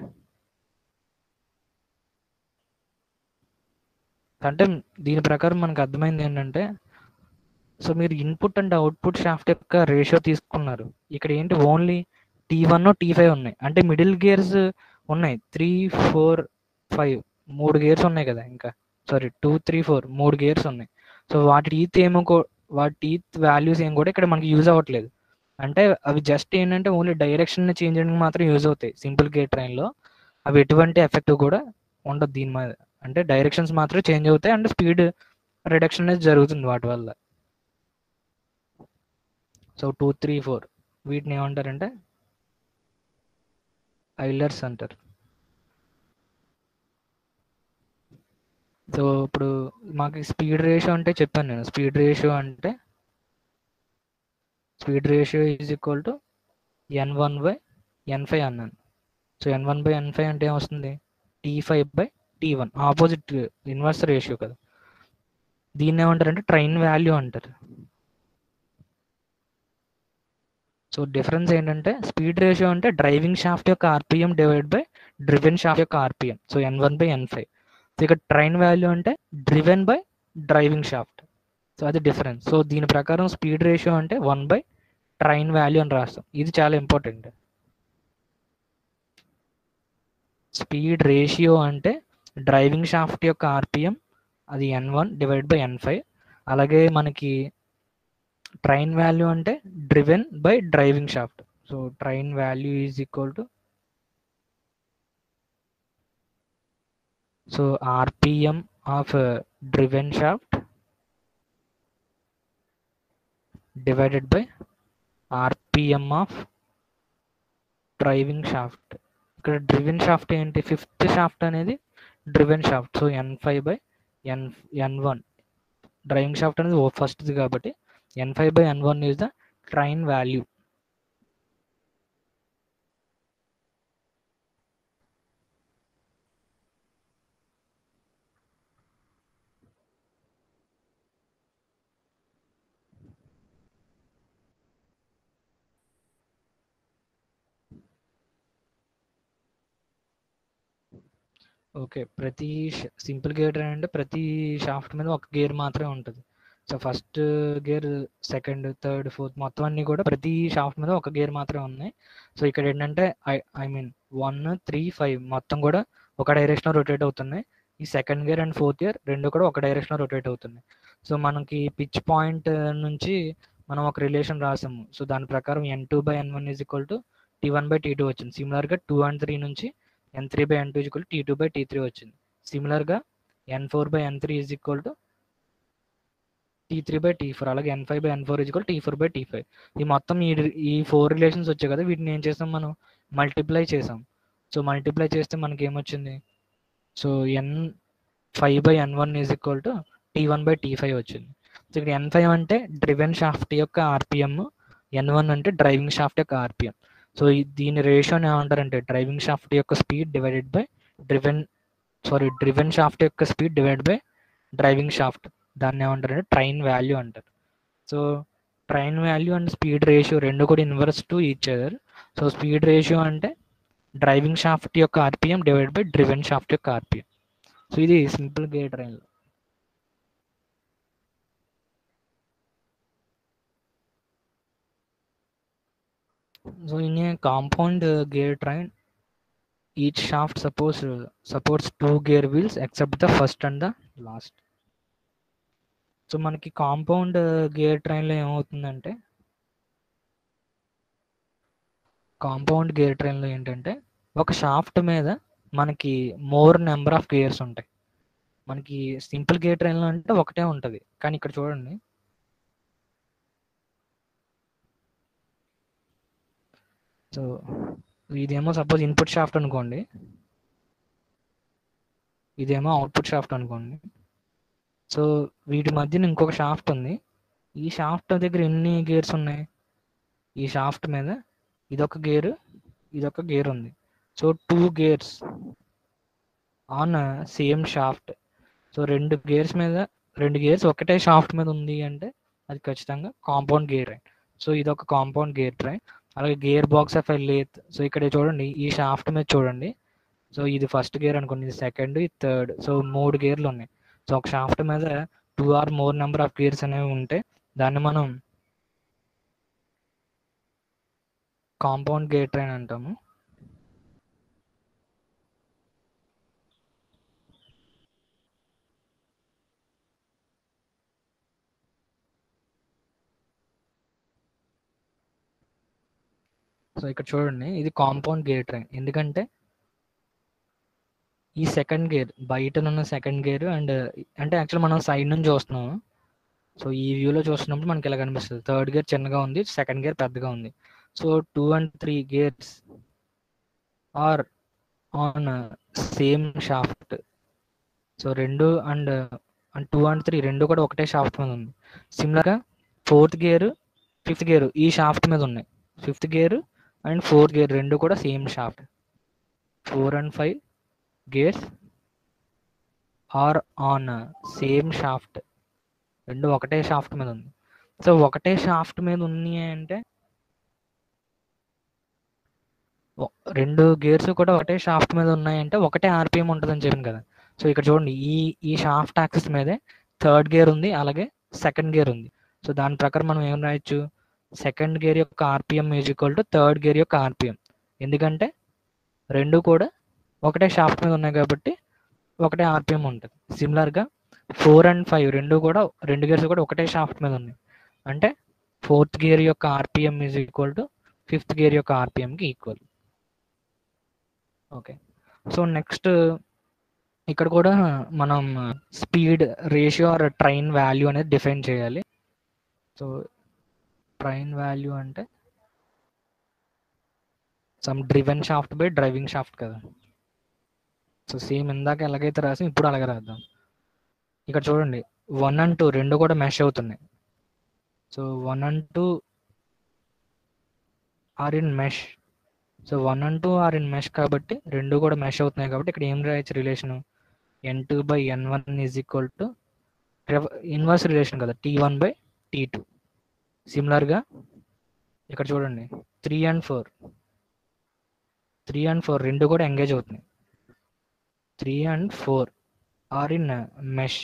అంటే దీని ప్రకారం మనకు అర్థమైంది ఏంటంటే సో మీరు ఇన్పుట్ అండ్ అవుట్పుట్ షాఫ్ట్ యొక్క రేషియో తీసుకున్నారు ఇక్కడ ఏంటి only T one tea five ఉన్నాయి అంటే మిడిల్ గేర్స్ ఉన్నాయి త్రీ ఫోర్ ఫైవ్ మూడు గేర్స్ ఉన్నాయి కదా ఇంకా సారీ టూ త్రీ ఫోర్ మూడు గేర్స్ ఉన్నాయి సో వాటి టీత్ ఏమో కూ- వాటి టీత్ వాల్యూస్ ఏం కూడా ఇక్కడ మనకి యూజ్ అవ్వట్లేదు అంటే అవి జస్ట్ ఏంటంటే ఓన్లీ డైరెక్షన్ చేంజ్ చేయడానికి మాత్రం యూజ్ అవుతాయి సింపుల్ గేర్ ట్రైన్లో అవి ఎటువంటి ఎఫెక్ట్ కూడా ఉండదు దీని మీద అంటే డైరెక్షన్స్ మాత్రమే చేంజ్ అవుతాయి అండ్ స్పీడ్ రిడక్షన్ అనేది జరుగుతుంది వాటి వల్ల సో టూ త్రీ ఫోర్ వీటిని ఏమంటారంటే ఐలర్స్ అంటారు సో ఇప్పుడు మాకు స్పీడ్ రేషియో అంటే చెప్పాను నేను స్పీడ్ రేషియో అంటే speed ratio is equal to N one by N five అన్నాను so N one by N five అంటే ఏమొస్తుంది T five by T one opposite inverse ratio కదా దీన్ని ఏమంటారంటే ట్రైన్ వాల్యూ అంటారు సో డిఫరెన్స్ ఏంటంటే స్పీడ్ రేషియో అంటే డ్రైవింగ్ షాఫ్ట్ యొక్క RPM divide by driven shaft యొక్క RPM so N one by N five so ఇక్కడ ట్రైన్ వాల్యూ అంటే driven by driving shaft so అది డిఫరెన్స్ సో దీని ప్రకారం స్పీడ్ రేషియో అంటే వన్ బై ట్రైన్ వాల్యూ అని రాస్తాం ఇది చాలా ఇంపార్టెంట్ స్పీడ్ రేషియో అంటే డ్రైవింగ్ షాఫ్ట్ యొక్క ఆర్పిఎం అది N one divide by N five అలాగే మనకి ట్రైన్ వాల్యూ అంటే driven by driving shaft so train value is equal to so RPM of driven shaft divided by RPM of driving shaft ఇక్కడ driven shaft ఏంటి fifth shaft అనేది driven shaft so N five by N N one driving shaft అనేది ఫస్ట్ది కాబట్టి N five by N one is the train value okay ప్రతి simple gear అంటే ప్రతి shaft మీద ఒక గేర్ మాత్రమే ఉంటుంది so first gear second third fourth మొత్తం అన్ని కూడా ప్రతి షాఫ్ట్ మీద ఒక గేర్ మాత్రమే ఉన్నాయి సో ఇక్కడ ఏంటంటే I I mean one three five మొత్తం కూడా ఒక డైరెక్షన్ రొటేట్ అవుతున్నాయి ఈ second gear and fourth gear రెండు కూడా ఒక డైరెక్షన్ రొటేట్ అవుతున్నాయి సో మనకి పిచ్ పాయింట్ నుంచి మనం ఒక రిలేషన్ రాసాము సో దాని ప్రకారం N two by N one is equal to T one by T two వచ్చింది సిమిలర్గా టూ అండ్ త్రీ నుంచి N three by N two equal T two by T three వచ్చింది సిమిలర్గా N four by N three is equal to T three by T four అలాగే N five by N four is equal T four by T five ఈ మొత్తం ఈ ఈ four relations వచ్చాయి కదా వీటిని ఏం చేసాం మనం మల్టిప్లై చేసాం సో మల్టిప్లై చేస్తే మనకి ఏమొచ్చింది so N five by N one is equal to T one by T five వచ్చింది సో ఇక్కడ ఎన్ ఫైవ్ అంటే డ్రివెన్ షాఫ్ట్ యొక్క ఆర్పిఎం ఎన్ వన్ అంటే డ్రైవింగ్ షాఫ్ట్ యొక్క ఆర్పిఎం సో దీని రేషియోని ఏమంటారంటే డ్రైవింగ్ షాఫ్ట్ యొక్క speed divided by driven sorry driven shaft యొక్క speed divide by driving shaft దాన్ని ఏమంటారంటే ట్రైన్ వాల్యూ అంటారు so train value and speed ratio రెండు కూడా inverse to each other so speed ratio అంటే డ్రైవింగ్ షాఫ్ట్ యొక్క RPM divide by driven shaft యొక్క RPM so ఇది సింపుల్ గేర్ ట్రైన్లో So in a compound uh, gear train, each shaft suppose uh, supports two gear wheels except the first and the last. So మనకి compound gear ట్రైన్లో ఏమవుతుందంటే compound gear ట్రైన్లో ఏంటంటే ఒక shaft మీద మనకి మోర్ నెంబర్ ఆఫ్ గేర్స్ ఉంటాయి మనకి సింపుల్ గేర్ ట్రైన్లో అంటే ఒకటే ఉంటుంది కానీ ఇక్కడ చూడండి సో ఇదేమో సపోజ్ ఇన్పుట్ షాఫ్ట్ అనుకోండి ఇదేమో అవుట్పుట్ షాఫ్ట్ అనుకోండి సో వీటి మధ్యన ఇంకొక షాఫ్ట్ ఉంది ఈ షాఫ్ట్ దగ్గర ఎన్ని గేర్స్ ఉన్నాయి ఈ షాఫ్ట్ మీద ఇదొక గేర్ ఇదొక గేర్ ఉంది so two gears on same shaft so రెండు గేర్స్ మీద రెండు గేర్స్ ఒకటే షాఫ్ట్ మీద ఉంది అంటే అది ఖచ్చితంగా కాంపౌండ్ గేర్ ట్రైన్ సో ఇది ఒక కాంపౌండ్ గేర్ ట్రైన్ అలాగే gear box of lathe so ఇక్కడ చూడండి ఈ షాఫ్ట్ మీద చూడండి సో ఇది ఫస్ట్ గేర్ అనుకోండి ఇది సెకండ్ ఇది థర్డ్ సో మూడు గేర్లు ఉన్నాయి సో ఒక షాఫ్ట్ మీద two or more number of gears అనేవి ఉంటే దాన్ని మనం కాంపౌండ్ గేర్ ట్రైన్ అంటాము సో ఇక్కడ చూడండి ఇది కాంపౌండ్ గేర్ ట్రైన్ ఎందుకంటే ఈ సెకండ్ గేర్ బయట ఉన్న సెకండ్ గేర్ అండ్ అంటే యాక్చువల్ మనం సైడ్ నుంచి చూస్తున్నాము సో ఈ వ్యూలో చూస్తున్నప్పుడు మనకి ఇలా కనిపిస్తుంది థర్డ్ గేర్ చిన్నగా ఉంది సెకండ్ గేర్ పెద్దగా ఉంది so two and three gears are on same shaft so రెండు and and two and three రెండు కూడా ఒకటే షాఫ్ట్ మీద ఉంది సిమిలర్గా ఫోర్త్ గేర్ ఫిఫ్త్ గేర్ ఈ షాఫ్ట్ మీద ఉన్నాయి fifth gear and fourth gear రెండు కూడా same shaft four and five gears are on same shaft రెండు ఒకటే షాఫ్ట్ మీద ఉంది సో ఒకటే షాఫ్ట్ మీద ఉన్నాయి అంటే ఒ- రెండు గేర్స్ కూడా ఒకటే షాఫ్ట్ మీద ఉన్నాయంటే ఒకటే ఆర్పిఎం ఉంటుందని చెప్పాను కదా సో ఇక్కడ చూడండి ఈ ఈ షాఫ్ట్ యాక్సిస్ మీదే థర్డ్ గేర్ ఉంది అలాగే సెకండ్ గేర్ ఉంది సో దాని ప్రకారం మనం ఏం రాయొచ్చు సెకండ్ గేర్ యొక్క RPM is equal to third gear యొక్క ఆర్పిఎం ఎందుకంటే రెండు కూడా ఒకటే షాఫ్ట్ మీద ఉన్నాయి కాబట్టి ఒకటే ఆర్పిఎం ఉంటుంది సిమిలర్గా ఫోర్ అండ్ ఫైవ్ రెండు కూడా రెండు గేర్స్ కూడా ఒకటే షాఫ్ట్ మీద ఉన్నాయి అంటే ఫోర్త్ గేర్ యొక్క RPM is equal to fifth gear యొక్క ఆర్పిఎంకి ఈక్వల్ ఓకే సో నెక్స్ట్ ఇక్కడ కూడా మనం speed ratio or train value అనేది డిఫైన్ చేయాలి సో ట్రైన్ వాల్యూ అంటే some driven shaft by driving shaft కదా సో సేమ్ ఇందాక ఎలాగైతే రాసి ఇప్పుడు అలాగే రాద్దాం ఇక్కడ చూడండి వన్ అండ్ టూ రెండు కూడా మెష్ అవుతున్నాయి so one and two are in mesh so one and two are in mesh కాబట్టి రెండు కూడా మెష్ అవుతున్నాయి కాబట్టి ఇక్కడ ఏం రాయొచ్చు relation N two by N one is equal to inverse relation కదా T one by T two సిమిలర్గా ఇక్కడ చూడండి three and four three and four రెండు కూడా ఎంగేజ్ అవుతున్నాయి three and four are in mesh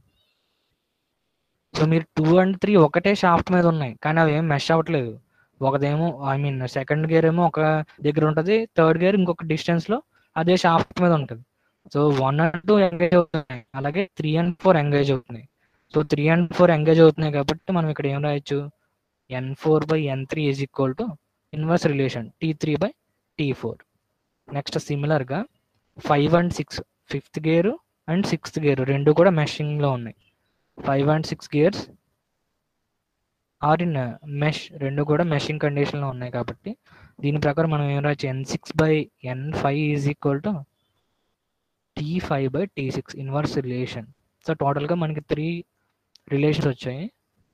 so మీరు టూ అండ్ త్రీ ఒకటే shaft మీద ఉన్నాయి కానీ అవి ఏం మెష్ అవ్వట్లేదు ఒకదేమో ఐ మీన్ సెకండ్ గేర్ ఏమో ఒక దగ్గర ఉంటుంది థర్డ్ గేర్ ఇంకొక distance లో అదే షాఫ్ట్ మీద ఉంటుంది so one and two engage అవుతున్నాయి అలాగే త్రీ అండ్ ఫోర్ ఎంగేజ్ అవుతున్నాయి so three and four engage అవుతున్నాయి కాబట్టి మనం ఇక్కడ ఏం రాయొచ్చు N four by N three is equal to inverse relation T three by T four next సిమిలర్గా five and six fifth gear and sixth gear రెండు కూడా మెషింగ్ లో ఉన్నాయి five and six gears are in mesh రెండు కూడా meshing condition లో ఉన్నాయి కాబట్టి దీని ప్రకారం మనం ఏం రాయొచ్చు N six by N five is equal to T five by T six inverse relation so టోటల్గా మనకి త్రీ రిలేషన్స్ వచ్చాయి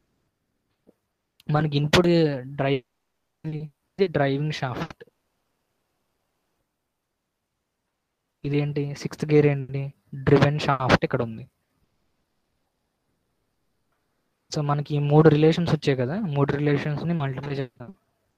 మనకి ఇన్పుట్ డ్రైవ్ డ్రైవింగ్ షాఫ్ట్ ఇదేంటి సిక్స్త్ గేర్ ఏంటి డ్రివెన్ షాఫ్ట్ ఇక్కడ ఉంది సో మనకి ఈ మూడు రిలేషన్స్ వచ్చాయి కదా మూడు రిలేషన్స్ ని మల్టిప్లై చేద్దాం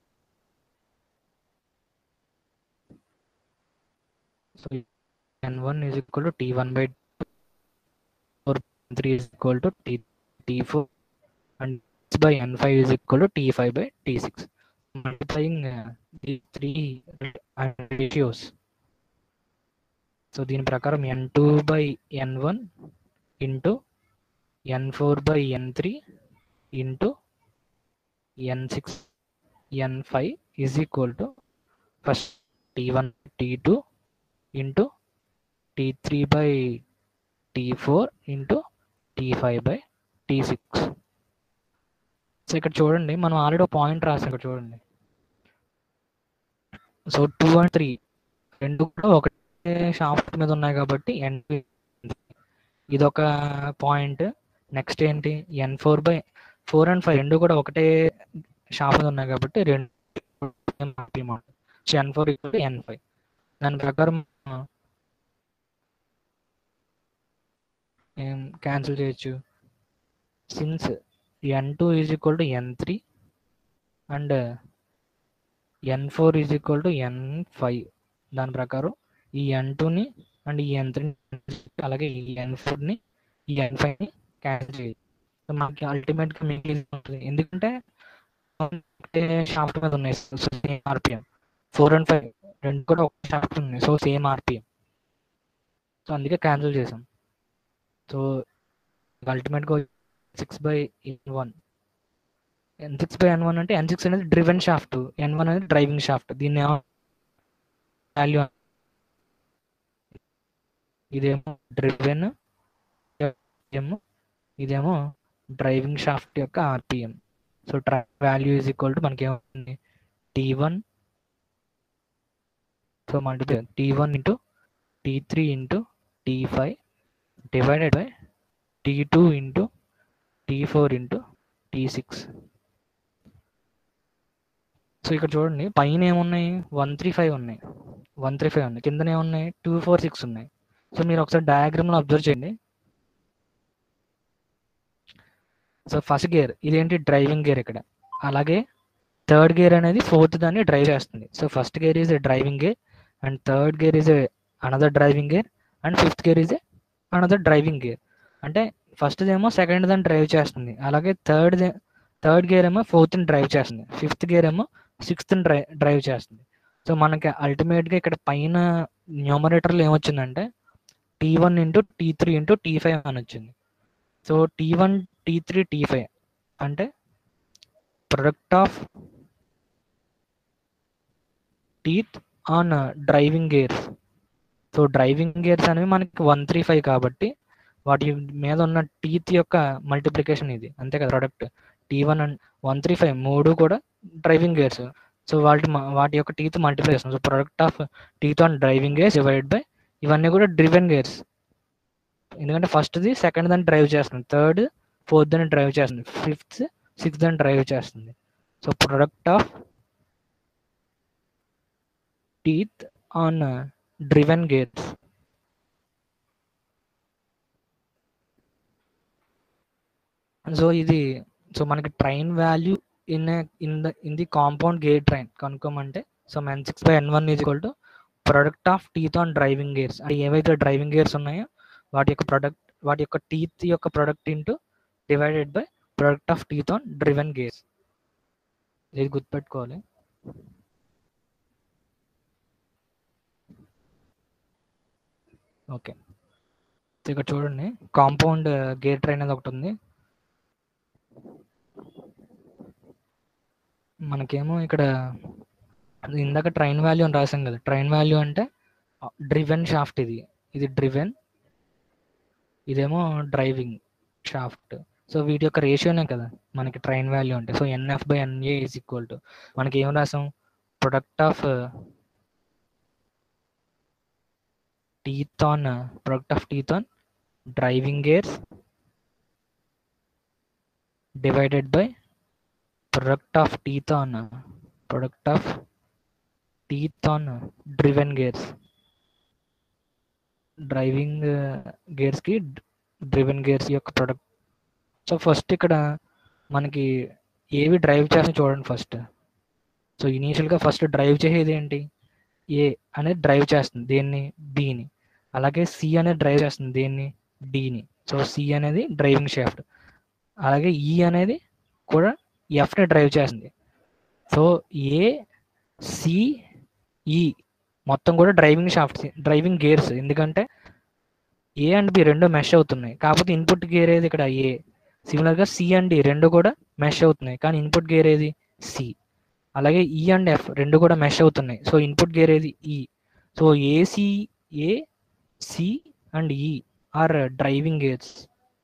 so N one is equal to T one by four three is equal to T T four and by N five is equal to T five by T six multiplying the three ratios so దీని ప్రకారం N two by N one into N four by N three into N six N five is equal to first T one T two into T three by T four into T five by T six so ఇక్కడ చూడండి మనం already point రాసాం ఇక్కడ చూడండి so two and three రెండు కూడా ఒకటే shaft మీద ఉన్నాయి కాబట్టి ఎన్ ఇది ఒక పాయింట్ నెక్స్ట్ ఏంటి N four by four and five రెండు కూడా ఒకటే షాప్ మీద ఉన్నాయి కాబట్టి రెండు ఎన్ ఫోర్ ఎన్ ఫైవ్ దాని ప్రకారం ఏం క్యాన్సిల్ చేయొచ్చు since N two is equal to N three and N four is equal to N five దాని ప్రకారం ఈ ఎన్ టూని అండ్ ఈ ఎన్ త్రీ అలాగే ఈ ఎన్ ఫోర్ని ఈ ఎన్ ఫైవ్ని క్యాన్సిల్ చేయొచ్చు సో మనకి అల్టిమేట్గా మిగిలి ఉంటుంది ఎందుకంటే షాఫ్ట్ మీద ఉన్నాయి same RPM four and five రెండు కూడా ఒక షాఫ్ట్ ఉన్నాయి సో సేమ్ ఆర్పిఎం సో అందుకే క్యాన్సిల్ చేసాం సో అల్టిమేట్గా six by N one N six by N one అంటే ఎన్ సిక్స్ అనేది డ్రివెన్ షాఫ్ట్ ఎన్ వన్ అనేది డ్రైవింగ్ షాఫ్ట్ దీన్ని వాల్యూ ఇదేమో డ్రివెన్ ఏమో ఇదేమో డ్రైవింగ్ షాఫ్ట్ యొక్క ఆర్పిఎం సో ట్రా వాల్యూ ఈజ్ ఈక్వల్ టు మనకి ఏమవుతుంది T one so multiply T one into T three into T five divided by T two into T four into T six so ఇక్కడ చూడండి పైన ఏమున్నాయి one three five ఉన్నాయి one three five ఉన్నాయి కిందనే ఉన్నాయి టూ ఫోర్ సిక్స్ ఉన్నాయి so మీరు ఒకసారి డయాగ్రామ్లో అబ్జర్వ్ చేయండి సో ఫస్ట్ గేర్ ఇదేంటి డ్రైవింగ్ గేర్ ఇక్కడ అలాగే థర్డ్ గేర్ అనేది ఫోర్త్ దాన్ని డ్రైవ్ చేస్తుంది so first gear is a driving gear and third gear is a another driving gear and fifth gear is a another driving gear అంటే first ఏమో second దాన్ని drive చేస్తుంది అలాగే థర్డ్ థర్డ్ గేర్ ఏమో fourth drive చేస్తుంది fifth gear ఏమో sixth drive drive చేస్తుంది so మనకి అల్టిమేట్గా ఇక్కడ పైన న్యూమరేటర్లో ఏమొచ్చిందంటే T one into T three into T five అని వచ్చింది so T one T three T five అంటే product of teeth on driving gears so driving gears అనేవి మనకి వన్ త్రీ ఫైవ్ కాబట్టి వాటి మీద ఉన్న టీత్ యొక్క మల్టిప్లికేషన్ ఇది అంతే కదా product T one and one three five మూడు కూడా డ్రైవింగ్ గేర్స్ సో వాటి మ- వాటి యొక్క టీత్ మల్టిప్లై చేస్తాం so product of teeth on driving gears divide by ఇవన్నీ కూడా డ్రివెన్ గేర్స్ ఎందుకంటే ఫస్ట్ది సెకండ్ దాన్ని డ్రైవ్ చేస్తుంది థర్డ్ ఫోర్త్ దాన్ని డ్రైవ్ చేస్తుంది ఫిఫ్త్ సిక్స్త్ దాన్ని డ్రైవ్ చేస్తుంది so product of teeth on driven gears so ఇది సో మనకి train value in in the in the compound gear train కనుక్కోమంటే so N six by N one is equal to product of teeth on driving gears అంటే ఏవైతే driving gears ఉన్నాయో వాటి యొక్క product వాటి యొక్క టీత్ యొక్క product into divided by product of teeth on driven gears ఇది గుర్తుపెట్టుకోవాలి ఓకే ఇక్కడ చూడండి కాంపౌండ్ గేర్ ట్రైన్ అనేది ఒకటి ఉంది మనకేమో ఇక్కడ ఇందాక ట్రైన్ వాల్యూ అని రాసాం కదా ట్రైన్ వాల్యూ అంటే డ్రివెన్ షాఫ్ట్ ఇది ఇది డ్రివెన్ ఇదేమో డ్రైవింగ్ షాఫ్ట్ సో వీటి యొక్క రేషియోనే కదా మనకి ట్రైన్ వాల్యూ అంటే so NF by NA is equal to మనకి ఏం రాసాం product of teeth on product of teeth on driving gears divided by product of teeth on product of teeth on driven gears driving గేర్స్కి driven gears యొక్క product so first ఇక్కడ మనకి ఏవి drive చేస్తాయి చూడండి ఫస్ట్ సో ఇనీషియల్గా first drive చేసేది ఏంటి ఏ అనేది డ్రైవ్ చేస్తుంది దేన్ని బిని అలాగే సి అనేది డ్రైవ్ చేస్తుంది దేన్ని డిని సో సి అనేది డ్రైవింగ్ షాఫ్ట్ అలాగే ఈ అనేది కూడా ఎఫ్ని డ్రైవ్ చేస్తుంది సో ఏ సిఈ మొత్తం కూడా డ్రైవింగ్ షాఫ్ట్స్ డ్రైవింగ్ గేర్స్ ఎందుకంటే ఏ అండ్ బి రెండు మెష్ అవుతున్నాయి కాకపోతే ఇన్పుట్ గేర్ ఏది ఇక్కడ ఏ సిమిలర్గా సి అండ్ డి రెండు కూడా మెష్ అవుతున్నాయి కానీ ఇన్పుట్ గేర్ ఏది సి అలాగే ఈ అండ్ ఎఫ్ రెండు కూడా మెష్ అవుతున్నాయి సో ఇన్పుట్ గేర్ ఏది E so AC A C and E are driving gears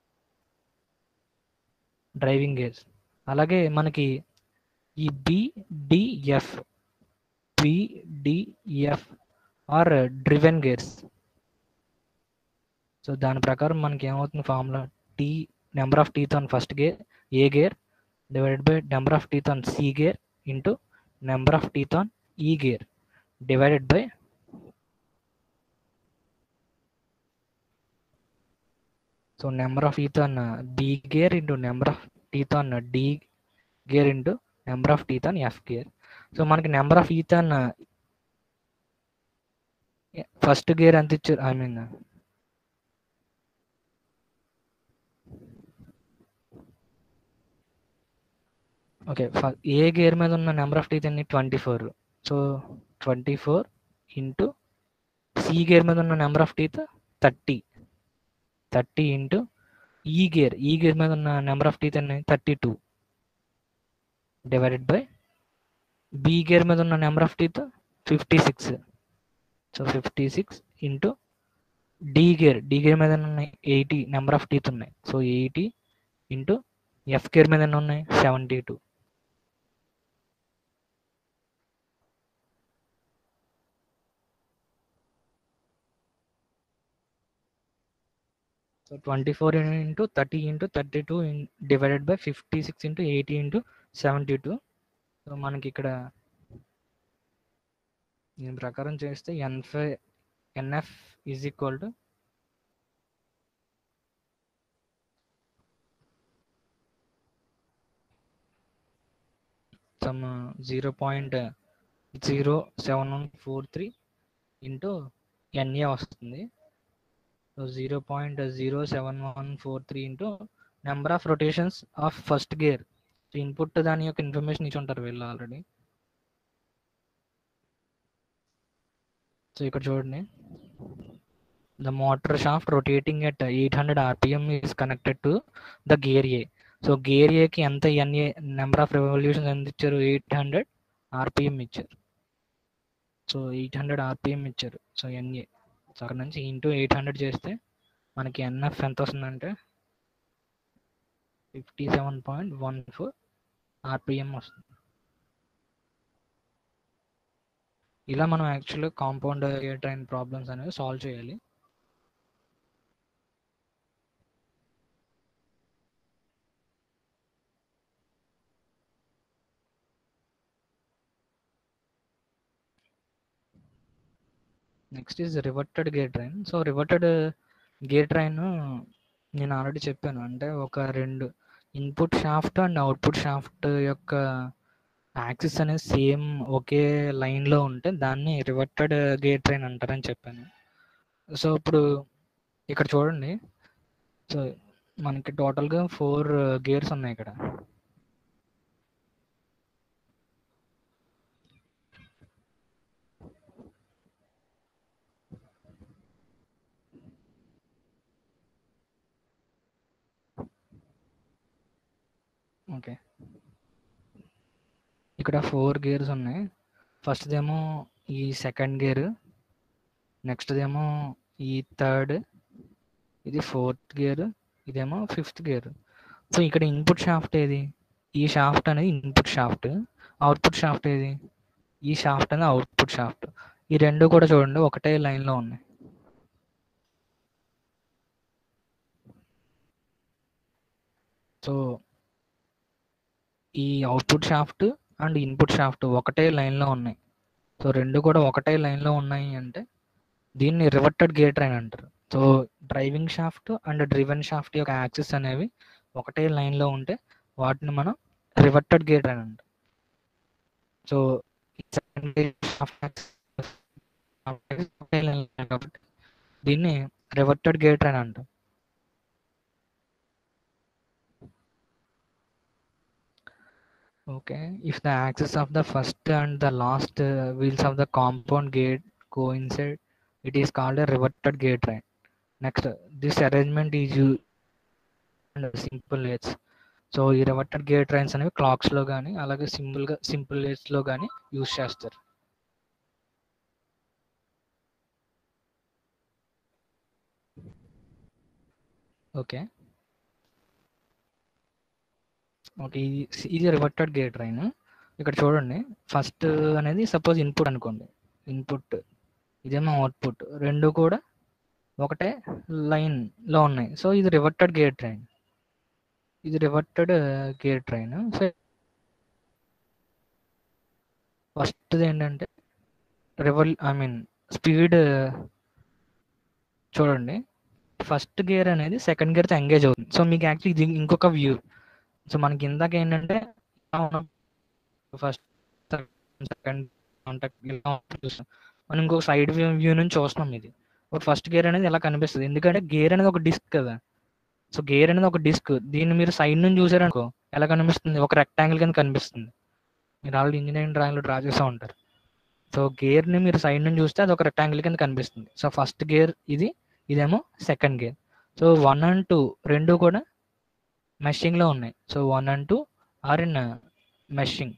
driving gears అలాగే మనకి ఈ BDF BDF are driven gears so దాని ప్రకారం మనకి ఏమవుతుంది formula T number of teeth on first gear A gear divided by number of teeth on C gear into number of teeth on E gear divided by so number of teeth on B gear into number of teeth on D gear into number of teeth on F gear so మనకి number of teeth on first gear ఎంత ఇచ్చారు I mean okay A gear మీద ఉన్న number of teeth అన్ని twenty four so twenty four into C gear మీద ఉన్న number of teeth thirty thirty into E gear E gear మీద ఉన్న number of teeth అన్ని thirty two divided by B gear మీద ఉన్న number of teeth fifty six so fifty six into D gear D gear మీద eighty number of teeth ఉన్నాయి so eighty into F gear మీద ఎన్ని ఉన్నాయి seventy two so twenty four into thirty into thirty two divided by fifty six into eighty into seventy two so మనకి ఇక్కడ దీని ప్రకారం చేస్తే NF NF is equal to some zero point zero seven one four three into NA వస్తుంది so zero point zero seven one four three into number of rotations of first gear input దాని యొక్క information ఇచ్చి ఉంటారు వీళ్ళు already so ఇక్కడ చూడండి the motor shaft rotating at eight hundred RPM is connected to the gear A so gear ఏకి ఎంత NA number of revolution ఎంత ఇచ్చారు ఎయిట్ హండ్రెడ్ ఆర్పిఎం ఇచ్చారు సో ఎయిట్ హండ్రెడ్ ఆర్పిఎం ఇచ్చారు సో ఎన్ఏ సో అక్కడ నుంచి ఇంటూ ఎయిట్ హండ్రెడ్ చేస్తే మనకి ఎన్ఎఫ్ ఎంత వస్తుందంటే fifty seven point one four RPM వస్తుంది ఇలా మనం యాక్చువల్గా కాంపౌండ్ ఎయిర్ ట్రైన్ ప్రాబ్లమ్స్ అనేవి సాల్వ్ చేయాలి next is reverted gear train so reverted gear train నేను ఆల్రెడీ చెప్పాను అంటే ఒక రెండు input shaft and output shaft యొక్క యాక్సిస్ అనేది సేమ్ ఒకే లైన్లో ఉంటే దాన్ని రివర్టెడ్ గేర్ ట్రైన్ అంటారని చెప్పాను సో ఇప్పుడు ఇక్కడ చూడండి సో మనకి టోటల్గా ఫోర్ గేర్స్ ఉన్నాయి ఇక్కడ ఓకే ఇక్కడ ఫోర్ గేర్స్ ఉన్నాయి ఫస్ట్ ఏమో ఈ సెకండ్ గేర్ నెక్స్ట్ ఏమో ఈ థర్డ్ ఇది ఫోర్త్ గేర్ ఇదేమో ఫిఫ్త్ గేర్ సో ఇక్కడ ఇన్పుట్ షాఫ్ట్ ఏది ఈ షాఫ్ట్ అనేది ఇన్పుట్ షాఫ్ట్ అవుట్పుట్ షాఫ్ట్ ఏది ఈ షాఫ్ట్ అనేది అవుట్పుట్ షాఫ్ట్ ఈ రెండు కూడా చూడండి ఒకటే లైన్లో ఉన్నాయి సో ఈ output shaft and input shaft ఒకటే లైన్లో ఉన్నాయి సో రెండు కూడా ఒకటే లైన్లో ఉన్నాయి అంటే దీన్ని రివర్టెడ్ గేర్ ట్రైన్ అంటారు so driving shaft and driven shaft యొక్క యాక్సిస్ అనేవి ఒకటే లైన్లో ఉంటే వాటిని మనం రివర్టెడ్ గేర్ ట్రైన్ అంటాం సో ఒకటే లైన్ కాబట్టి దీన్ని రివర్టెడ్ గేర్ ట్రైన్ అంటాం Okay, if the axis of the first and the last uh, wheels of the compound gate coincide, it is called a reverted gate train. Next, uh, this arrangement is used simple aids so ఈ reverted gear trains అనేవి క్లాక్స్లో కానీ అలాగే సింపుల్గా simple ఎయిడ్స్లో కానీ use చేస్తారు okay okay ఇది ఇది రివర్టెడ్ గేర్ ట్రైన్ ఇక్కడ చూడండి ఫస్ట్ అనేది సపోజ్ ఇన్పుట్ అనుకోండి ఇన్పుట్ ఇదేమో అవుట్పుట్ రెండు కూడా ఒకటే లైన్లో ఉన్నాయి సో ఇది రివర్టెడ్ గేర్ ట్రైన్ ఇది reverted gear train so first ఏంటంటే రివల్ ఐ మీన్ స్పీడ్ చూడండి ఫస్ట్ గేర్ అనేది సెకండ్ గేర్తో ఎంగేజ్ అవుతుంది సో మీకు యాక్చువల్లీ ఇది ఇంకొక వ్యూ సో మనకి ఇందాక ఏంటంటే ఫస్ట్ సెకండ్ మనం ఇంకొక సైడ్ వ్యూ నుంచి చూస్తున్నాం ఇది ఒక ఫస్ట్ గేర్ అనేది ఎలా కనిపిస్తుంది ఎందుకంటే గేర్ అనేది ఒక డిస్క్ కదా సో గేర్ అనేది ఒక డిస్క్ దీన్ని మీరు సైడ్ నుంచి చూసారనుకో ఎలా కనిపిస్తుంది ఒక రెక్టాంగిల్ కింద కనిపిస్తుంది మీరు ఆల్రెడీ ఇంజనీరింగ్ డ్రాయింగ్లో డ్రా చేస్తూ ఉంటారు సో గేర్ని మీరు సైడ్ నుంచి చూస్తే అది ఒక రెక్టాంగిల్ కింద కనిపిస్తుంది సో ఫస్ట్ గేర్ ఇది ఇదేమో second gear so one and two రెండు కూడా మెషింగ్లో ఉన్నాయి so one and two are in meshing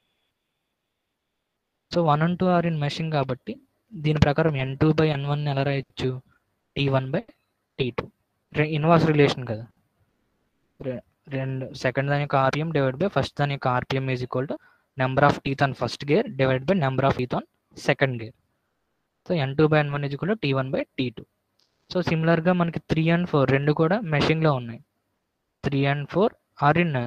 so one and two are in meshing కాబట్టి దీని ప్రకారం N two by N one ఎలా రాయొచ్చు T one by T two inverse relation కదా రెండు సెకండ్ దాని యొక్క ఆర్పిఎం డివైడ్ బై ఫస్ట్ దాని యొక్క RPM is equal to number of teeth on first gear divide by number of teeth on second gear so N two by N one is equal to T one by T two so సిమిలర్గా మనకి three and four రెండు కూడా మెషింగ్లో ఉన్నాయి three and four are in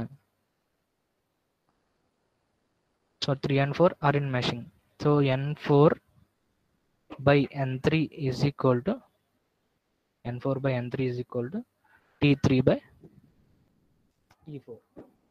so three and four are in meshing so N four by N three is equal to N four by N three is equal to T three by T four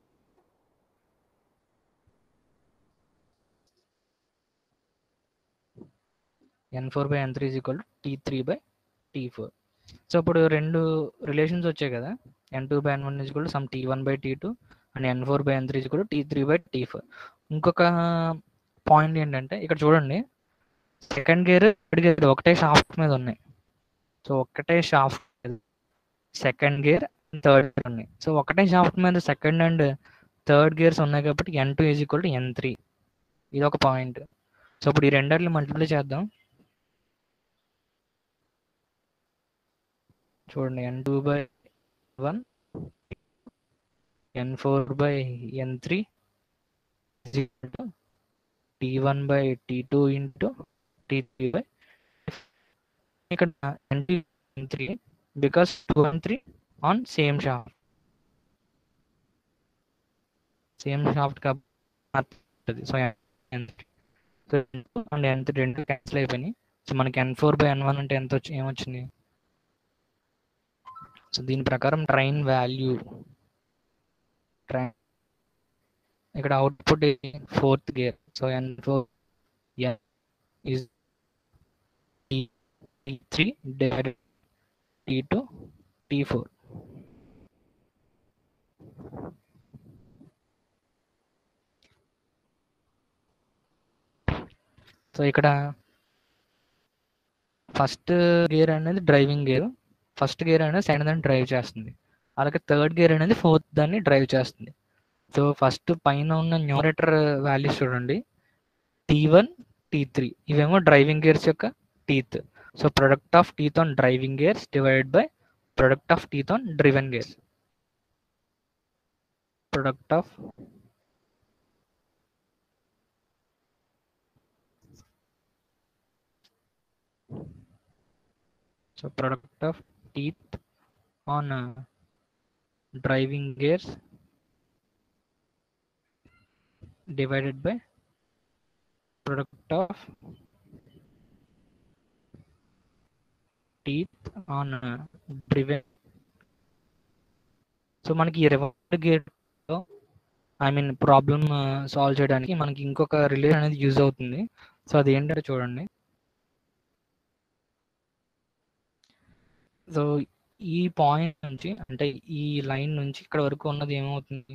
N four by N three is equal to T three by T four so ఇప్పుడు రెండు relations వచ్చాయి కదా N two by N one is equal to some T one by T two and N four by N three is equal to T three by T four ఇంకొక point ఏంటంటే ఇక్కడ చూడండి second gear third gear ఒకటే shaft మీద ఉన్నాయి so ఒకటే shaft second gear third gear ఉన్నాయి so ఒకటే షాఫ్ట్ మీద సెకండ్ అండ్ థర్డ్ గేర్స్ ఉన్నాయి కాబట్టి N two is equal to N three ఇది ఒక పాయింట్ సో ఇప్పుడు ఈ రెండర్లు మల్టిప్లై చేద్దాం చూడండి N two by one N four by N three T one by T two into T three by ఇక్కడ N two N three because two one three on same shaft same shaft కాబట్టి so N three so and N three రెండు cancel అయిపోయినాయి so మనకి N four by N one అంటే ఎంత వచ్చి ఏమొచ్చింది so దీని ప్రకారం ట్రైన్ వాల్యూ ట్రైన్ ఇక్కడ output fourth gear so N four N is T three divided T two T four so ఇక్కడ ఫస్ట్ గేర్ అనేది డ్రైవింగ్ గేర్ ఫస్ట్ గేర్ అనేది సెకండ్ దాన్ని డ్రైవ్ చేస్తుంది అలాగే థర్డ్ గేర్ అనేది ఫోర్త్ దాన్ని డ్రైవ్ చేస్తుంది సో ఫస్ట్ పైన ఉన్న న్యూరేటర్ వాల్యూస్ చూడండి టీ వన్ టీ త్రీ ఇవేమో డ్రైవింగ్ గేర్స్ యొక్క teeth so product of teeth on driving gears divided by product of teeth on driven gears product of so product of teeth on uh, driving gears divided by product of teeth on uh, driven so మనకి ఈ reverted గేట్లో I mean problem solve చేయడానికి మనకి ఇంకొక relation అనేది use అవుతుంది so అది ఏంటంటే చూడండి సో ఈ పాయింట్ నుంచి అంటే ఈ లైన్ నుంచి ఇక్కడ వరకు ఉన్నది ఏమవుతుంది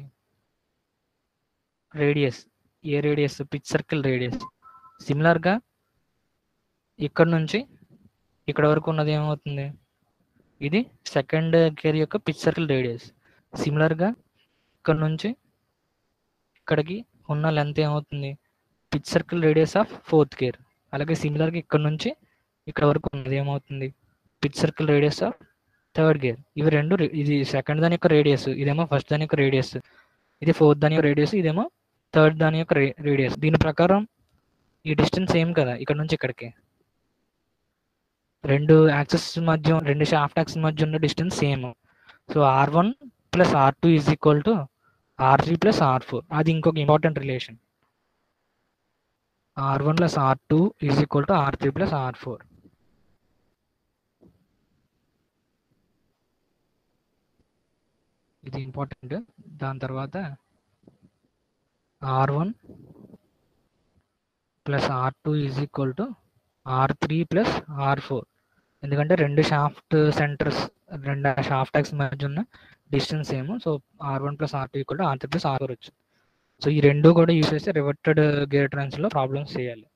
రేడియస్ ఏ రేడియస్ పిచ్ సర్కిల్ రేడియస్ సిమిలర్గా ఇక్కడ నుంచి ఇక్కడ వరకు ఉన్నది ఏమవుతుంది ఇది సెకండ్ గేర్ యొక్క పిచ్ సర్కిల్ రేడియస్ సిమిలర్గా ఇక్కడ నుంచి ఇక్కడికి ఉన్న లెంత్ ఏమవుతుంది pitch circle radius of fourth gear అలాగే సిమిలర్గా ఇక్కడ నుంచి ఇక్కడ వరకు ఉన్నది ఏమవుతుంది pitch circle radius of third gear ఇవి రెండు రే- ఇది సెకండ్ దాని యొక్క రేడియస్ ఇదేమో ఫస్ట్ దాని యొక్క రేడియస్ ఇది ఫోర్త్ దాని యొక్క రేడియస్ ఇదేమో థర్డ్ దాని యొక్క రేడియస్ దీని ప్రకారం ఈ డిస్టెన్స్ సేమ్ కదా ఇక్కడ నుంచి ఇక్కడికి రెండు యాక్సెస్ మధ్య రెండు షాఫ్ట్ యాక్సెస్ మధ్య ఉన్న distance same so R one plus R two is equal to R three plus R four అది ఇంకొక important relation R one plus R two is equal to R three plus R four ఇది important దాని తర్వాత R one plus R two is equal to R three plus R four ఎందుకంటే రెండు shaft centres రెండు shaft axis మధ్య ఉన్న distance ఏమో so R one plus R two equal to R three plus R four వచ్చింది so ఈ రెండు కూడా యూస్ చేస్తే రివర్టెడ్ గేర్ ట్రాన్స్లో ప్రాబ్లమ్స్ చేయాలి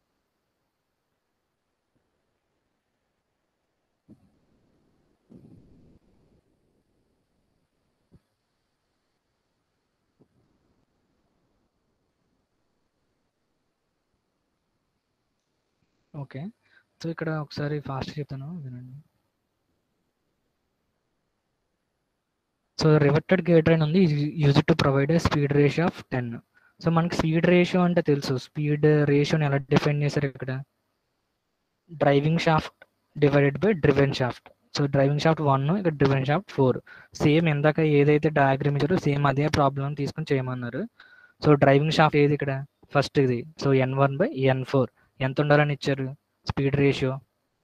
ఓకే సో ఇక్కడ ఒకసారి ఫాస్ట్ చెప్తాను వినండి సో రివర్టెడ్ గేట్ ట్రైన్ ఉంది used to provide speed ratio of ten so మనకి స్పీడ్ రేషియో అంటే తెలుసు స్పీడ్ రేషియోని ఎలా డిఫైన్ చేశారు ఇక్కడ driving shaft divided by driven shaft so driving shaft one ఇక్కడ డ్రివెన్ షాఫ్ట్ ఫోర్ సేమ్ ఇందాక ఏదైతే డయాగ్రమ్ ఇచ్చారో సేమ్ అదే ప్రాబ్లం తీసుకొని చేయమన్నారు సో డ్రైవింగ్ షాఫ్ట్ ఏది ఇక్కడ ఫస్ట్ ఇది so N one by N four ఎంత ఉండాలని ఇచ్చారు speed ratio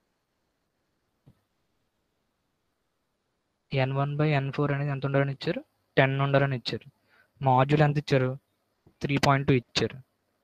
N one by N four అనేది ఎంత ఉండాలని ఇచ్చారు టెన్ ఉండాలని ఇచ్చారు మాడ్యూల్ ఎంత ఇచ్చారు త్రీ పాయింట్ టూ ఇచ్చారు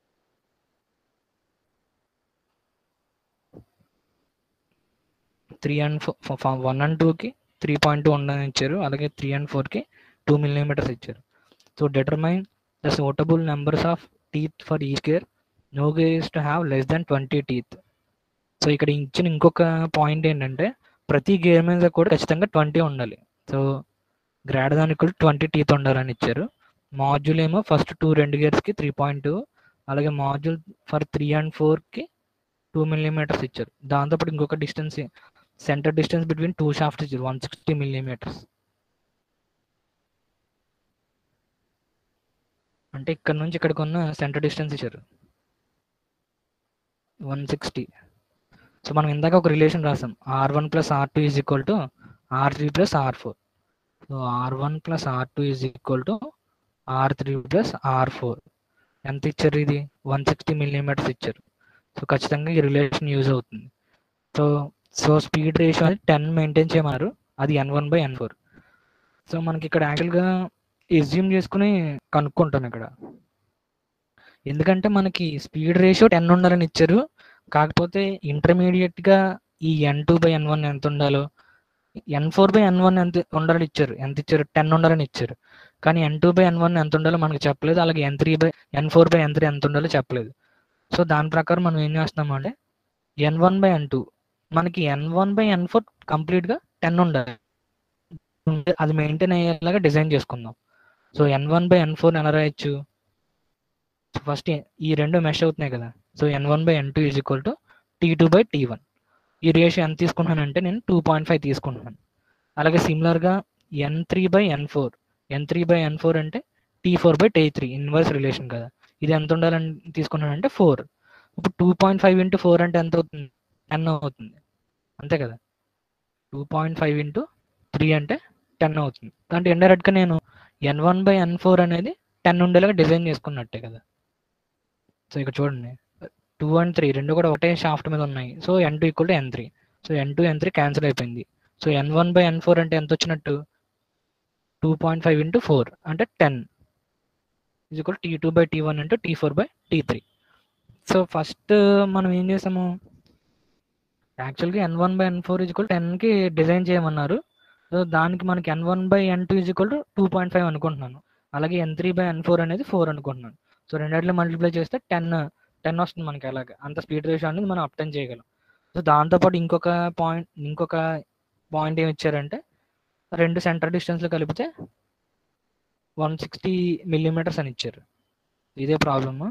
three and four one and టూకి త్రీ పాయింట్ టూ ఉండని ఇచ్చారు అలాగే త్రీ అండ్ ఫోర్కి టూ మిల్లీమీటర్స్ ఇచ్చారు so determine the suitable numbers of teeth for each gear no gear to have less than twenty teeth so ఇక్కడ ఇచ్చిన ఇంకొక point ఏంటంటే ప్రతి గేర్ మీద కూడా ఖచ్చితంగా ట్వంటీ ఉండాలి సో గ్రాడ్ దానికి కూడా ట్వంటీ టీత్ ఉండాలని ఇచ్చారు మాడ్యూల్ ఏమో ఫస్ట్ టూ రెండు గేర్స్కి త్రీ పాయింట్ టూ అలాగే మాడ్యూల్ ఫర్ త్రీ అండ్ ఫోర్కి టూ మిల్లీమీటర్స్ ఇచ్చారు దాంతోపాటు ఇంకొక distance centre distance between two shafts ఇచ్చారు వన్ సిక్స్టీ మిల్లీమీటర్స్ అంటే ఇక్కడ నుంచి ఇక్కడికి ఉన్న సెంటర్ డిస్టెన్స్ ఇచ్చారు వన్ సిక్స్టీ సో మనం ఇందాక ఒక రిలేషన్ రాసాం R one plus R two is equal to R three plus R four so R one plus R two is equal to R three plus R four ఎంత ఇచ్చారు ఇది one sixty millimetres ఇచ్చారు so ఖచ్చితంగా ఈ relation use అవుతుంది so so speed ratio అనేది ten maintain చేయమన్నారు అది N one by N four so మనకి ఇక్కడ యాక్చువల్గా ఎజ్యూమ్ చేసుకుని కనుక్కుంటాను ఇక్కడ ఎందుకంటే మనకి స్పీడ్ రేషియో టెన్ ఉండాలని ఇచ్చారు కాకపోతే ఇంటర్మీడియట్గా ఈ N two by N one ఎంత ఉండాలో N four by N one ఎంత ఉండాలని ఇచ్చారు ఎంత ఇచ్చారు టెన్ ఉండాలని ఇచ్చారు కానీ N two by N one ఎంత ఉండాలో మనకు చెప్పలేదు అలాగే N three by N four by N three ఎంత ఉండాలో చెప్పలేదు సో దాని ప్రకారం మనం ఏం చేస్తున్నాము అంటే N one by N two మనకి N one by N four కంప్లీట్గా టెన్ ఉండాలి అది మెయింటైన్ అయ్యేలాగా డిజైన్ చేసుకుందాం so N one by N four ఎలా రాయొచ్చు ఫస్ట్ ఈ రెండు మెష్ అవుతున్నాయి కదా so N one by N two is equal to T two by T one ఈ రేషియో ఎంత తీసుకుంటున్నానంటే నేను టూ పాయింట్ ఫైవ్ తీసుకుంటున్నాను అలాగే సిమిలర్గా N three by N four N three by N four అంటే T four by T three inverse relation కదా ఇది ఎంత ఉండాలని తీసుకున్నానంటే ఫోర్ ఇప్పుడు two point five into four అంటే ఎంత అవుతుంది టెన్ అవుతుంది అంతే కదా two point five into three అంటే టెన్ అవుతుంది అంటే ఇండైరెక్ట్గా నేను N one by N four అనేది టెన్ ఉండేలాగా డిజైన్ చేసుకున్నట్టే కదా సో ఇక్కడ చూడండి టూ అండ్ త్రీ రెండు కూడా ఒకటే షాఫ్ట్ మీద ఉన్నాయి so N two equal to N three so N two N three cancel అయిపోయింది so N one by N four అంటే ఎంత వచ్చినట్టు two point five into four అంటే టెన్ ఇది equal T two by T one into T four by T three so first మనం ఏం చేసాము యాక్చువల్గా N one by N four equal టెన్కి డిజైన్ చేయమన్నారు సో దానికి మనకి N one by N two equal to two point five అనుకుంటున్నాను అలాగే N three by N four అనేది ఫోర్ అనుకుంటున్నాను సో రెండిట్లో మల్టిప్లై చేస్తే టెన్ టెన్ వస్తుంది మనకి అలాగే అంత స్పీడ్ రేషియో అనేది మనం అప్టెన్ చేయగలం సో దాంతోపాటు ఇంకొక పాయింట్ ఇంకొక పాయింట్ ఏమి ఇచ్చారంటే రెండు సెంటర్ డిస్టెన్స్లు కలిపితే వన్ సిక్స్టీ మిల్లీమీటర్స్ అని ఇచ్చారు ఇదే problem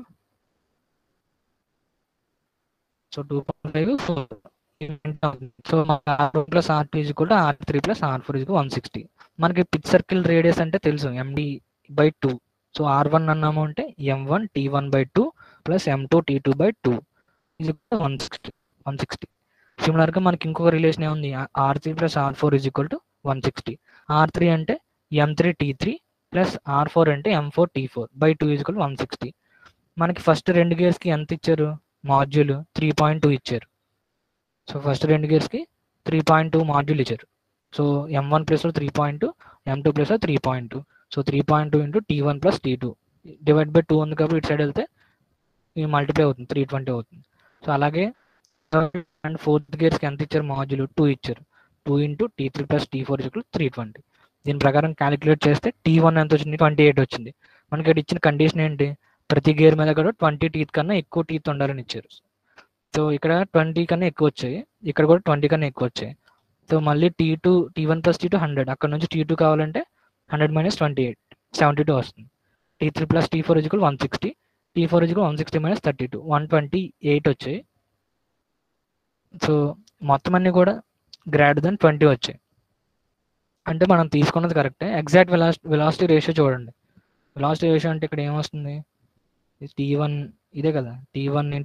so two point five four so R plus R two is కూడా R three plus R four is one sixty మనకి పిచ్ సర్కిల్ రేడియస్ అంటే తెలుసు MD by two so R one అన్నాము అంటే M one T one by two plus M two T two by two ఇది one sixty one sixty సిమిలర్గా మనకి ఇంకొక relation ఏముంది R three plus R four is equal to one sixty R three అంటే M three T three plus R four అంటే M four T four by two is equal one sixty మనకి first రెండు గేర్స్కి ఎంత ఇచ్చారు module three point two ఇచ్చారు so first రెండు గేర్స్కి త్రీ పాయింట్ టూ మాడ్యూల్ ఇచ్చారు సో ఎం వన్ ప్లస్లో three point two M two ప్లస్లో three point two so three point two into T one plus T two divide by two ఉంది కాబట్టి ఇటు side వెళ్తే ఇది మల్టిప్లై అవుతుంది త్రీ ట్వంటీ అవుతుంది సో అలాగే థర్డ్ అండ్ ఫోర్త్ గేర్స్కి ఎంత ఇచ్చారు మాడ్యూల్ టూ ఇచ్చారు two into T three plus T four ఇచ్చుకు త్రీ ట్వంటీ దీని ప్రకారం క్యాలిక్యులేట్ చేస్తే టీ వన్ ఎంత వచ్చింది ట్వంటీ ఎయిట్ వచ్చింది మనకి ఇక్కడ ఇచ్చిన కండిషన్ ఏంటి ప్రతి గేర్ మీద కూడా ట్వంటీ టీత్ కన్నా ఎక్కువ టీత్ ఉండాలని ఇచ్చారు సో ఇక్కడ ట్వంటీ కన్నా ఎక్కువ వచ్చాయి ఇక్కడ కూడా ట్వంటీ కన్నా ఎక్కువ వచ్చాయి సో మళ్ళీ T two T one plus T two hundred అక్కడ నుంచి టీ టూ కావాలంటే hundred minus twenty eight seventy two వస్తుంది T three plus T four is equal one sixty T four is equal one sixty minus thirty two one twenty eight వచ్చాయి so మొత్తం అన్నీ కూడా grad then twenty వచ్చాయి అంటే మనం తీసుకున్నది కరెక్టే ఎగ్జాక్ట్ వెలాస్ వెలాసిటీ రేషియో చూడండి వెలాసిటీ రేషియో అంటే ఇక్కడ ఏమొస్తుంది టీ వన్ ఇదే కదా T one into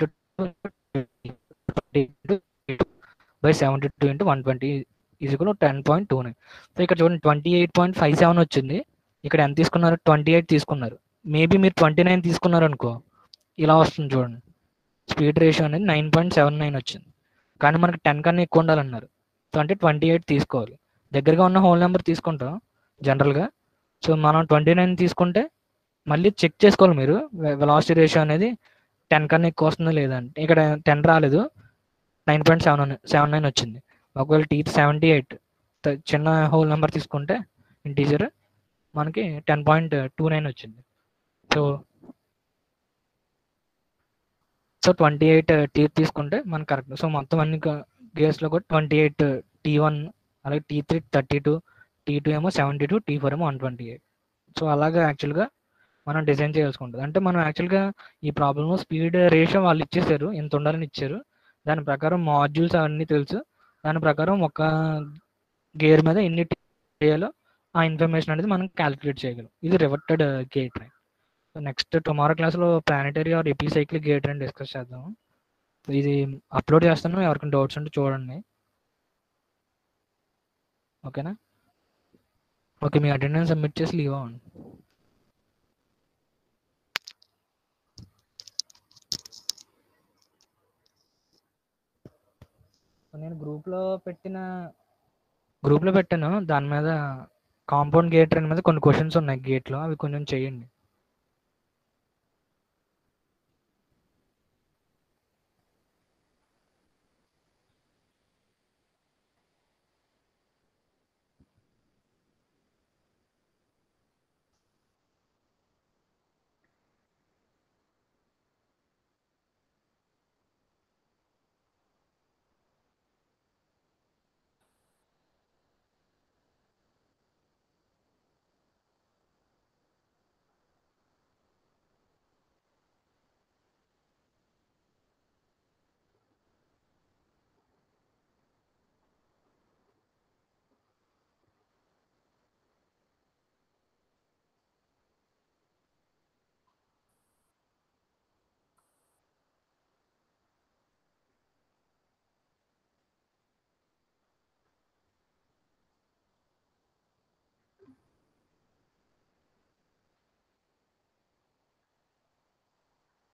by seventy two into one twenty equal ten point two nine so ఇక్కడ చూడండి twenty eight point five seven వచ్చింది ఇక్కడ ఎంత తీసుకున్నారు ట్వంటీ ఎయిట్ తీసుకున్నారు మేబీ మీరు ట్వంటీ నైన్ తీసుకున్నారు అనుకో ఇలా వస్తుంది చూడండి స్పీడ్ రేషియో అనేది నైన్ పాయింట్ సెవెన్ నైన్ వచ్చింది కానీ మనకి టెన్ కన్నా ఎక్కువ ఉండాలన్నారు సో అంటే ట్వంటీ ఎయిట్ తీసుకోవాలి దగ్గరగా ఉన్న హోల్ నెంబర్ తీసుకుంటాం జనరల్గా సో మనం ట్వంటీ నైన్ తీసుకుంటే మళ్ళీ చెక్ చేసుకోవాలి మీరు వెలాసిటీ రేషియో అనేది టెన్ కన్నా ఎక్కువ వస్తుందో లేదా అంటే ఇక్కడ టెన్ రాలేదు nine point seven seven nine వచ్చింది ఒకవేళ టీ సెవెంటీ ఎయిట్ చిన్న హోల్ నెంబర్ తీసుకుంటే ఇంటీజర్ మనకి టెన్ పాయింట్ టూ నైన్ వచ్చింది so so twenty eight T తీసుకుంటే మనకి కరెక్ట్ సో మొత్తం అన్ని గేర్స్లో కూడా ట్వంటీ ఎయిట్ టీ వన్ అలాగే T three thirty two T two ఏమో సెవెంటీ టూ టీ ఫోర్ ఏమో వన్ ట్వంటీ ఎయిట్ సో అలాగా యాక్చువల్గా మనం డిజైన్ చేయాల్సి ఉంటుంది అంటే మనం యాక్చువల్గా ఈ ప్రాబ్లమ్ స్పీడ్ రేషియో వాళ్ళు ఇచ్చేసారు ఎంత ఉండాలని ఇచ్చారు దాని ప్రకారం మాడ్యూల్స్ అవన్నీ తెలుసు దాని ప్రకారం ఒక గేర్ మీద ఎన్ని చేయాలో ఆ ఇన్ఫర్మేషన్ అనేది మనం క్యాలిక్యులేట్ చేయగలం ఇది reverted gate train so next tomorrow క్లాస్లో ప్లానటరీ ఆర్ ఎపీ సైకిల్ గేట్ ట్రైన్ డిస్కస్ చేద్దాం ఇది అప్లోడ్ చేస్తాను ఎవరికైనా డౌట్స్ ఉంటే చూడండి ఓకేనా ఓకే మీ అటెండెన్స్ సబ్మిట్ చేసి లీవ్ అవ్వండి నేను గ్రూప్లో పెట్టిన గ్రూప్లో పెట్టాను దాని మీద కాంపౌండ్ గేట్ ట్రైన్ మీద కొన్ని క్వశ్చన్స్ ఉన్నాయి గేట్లో అవి కొంచెం చేయండి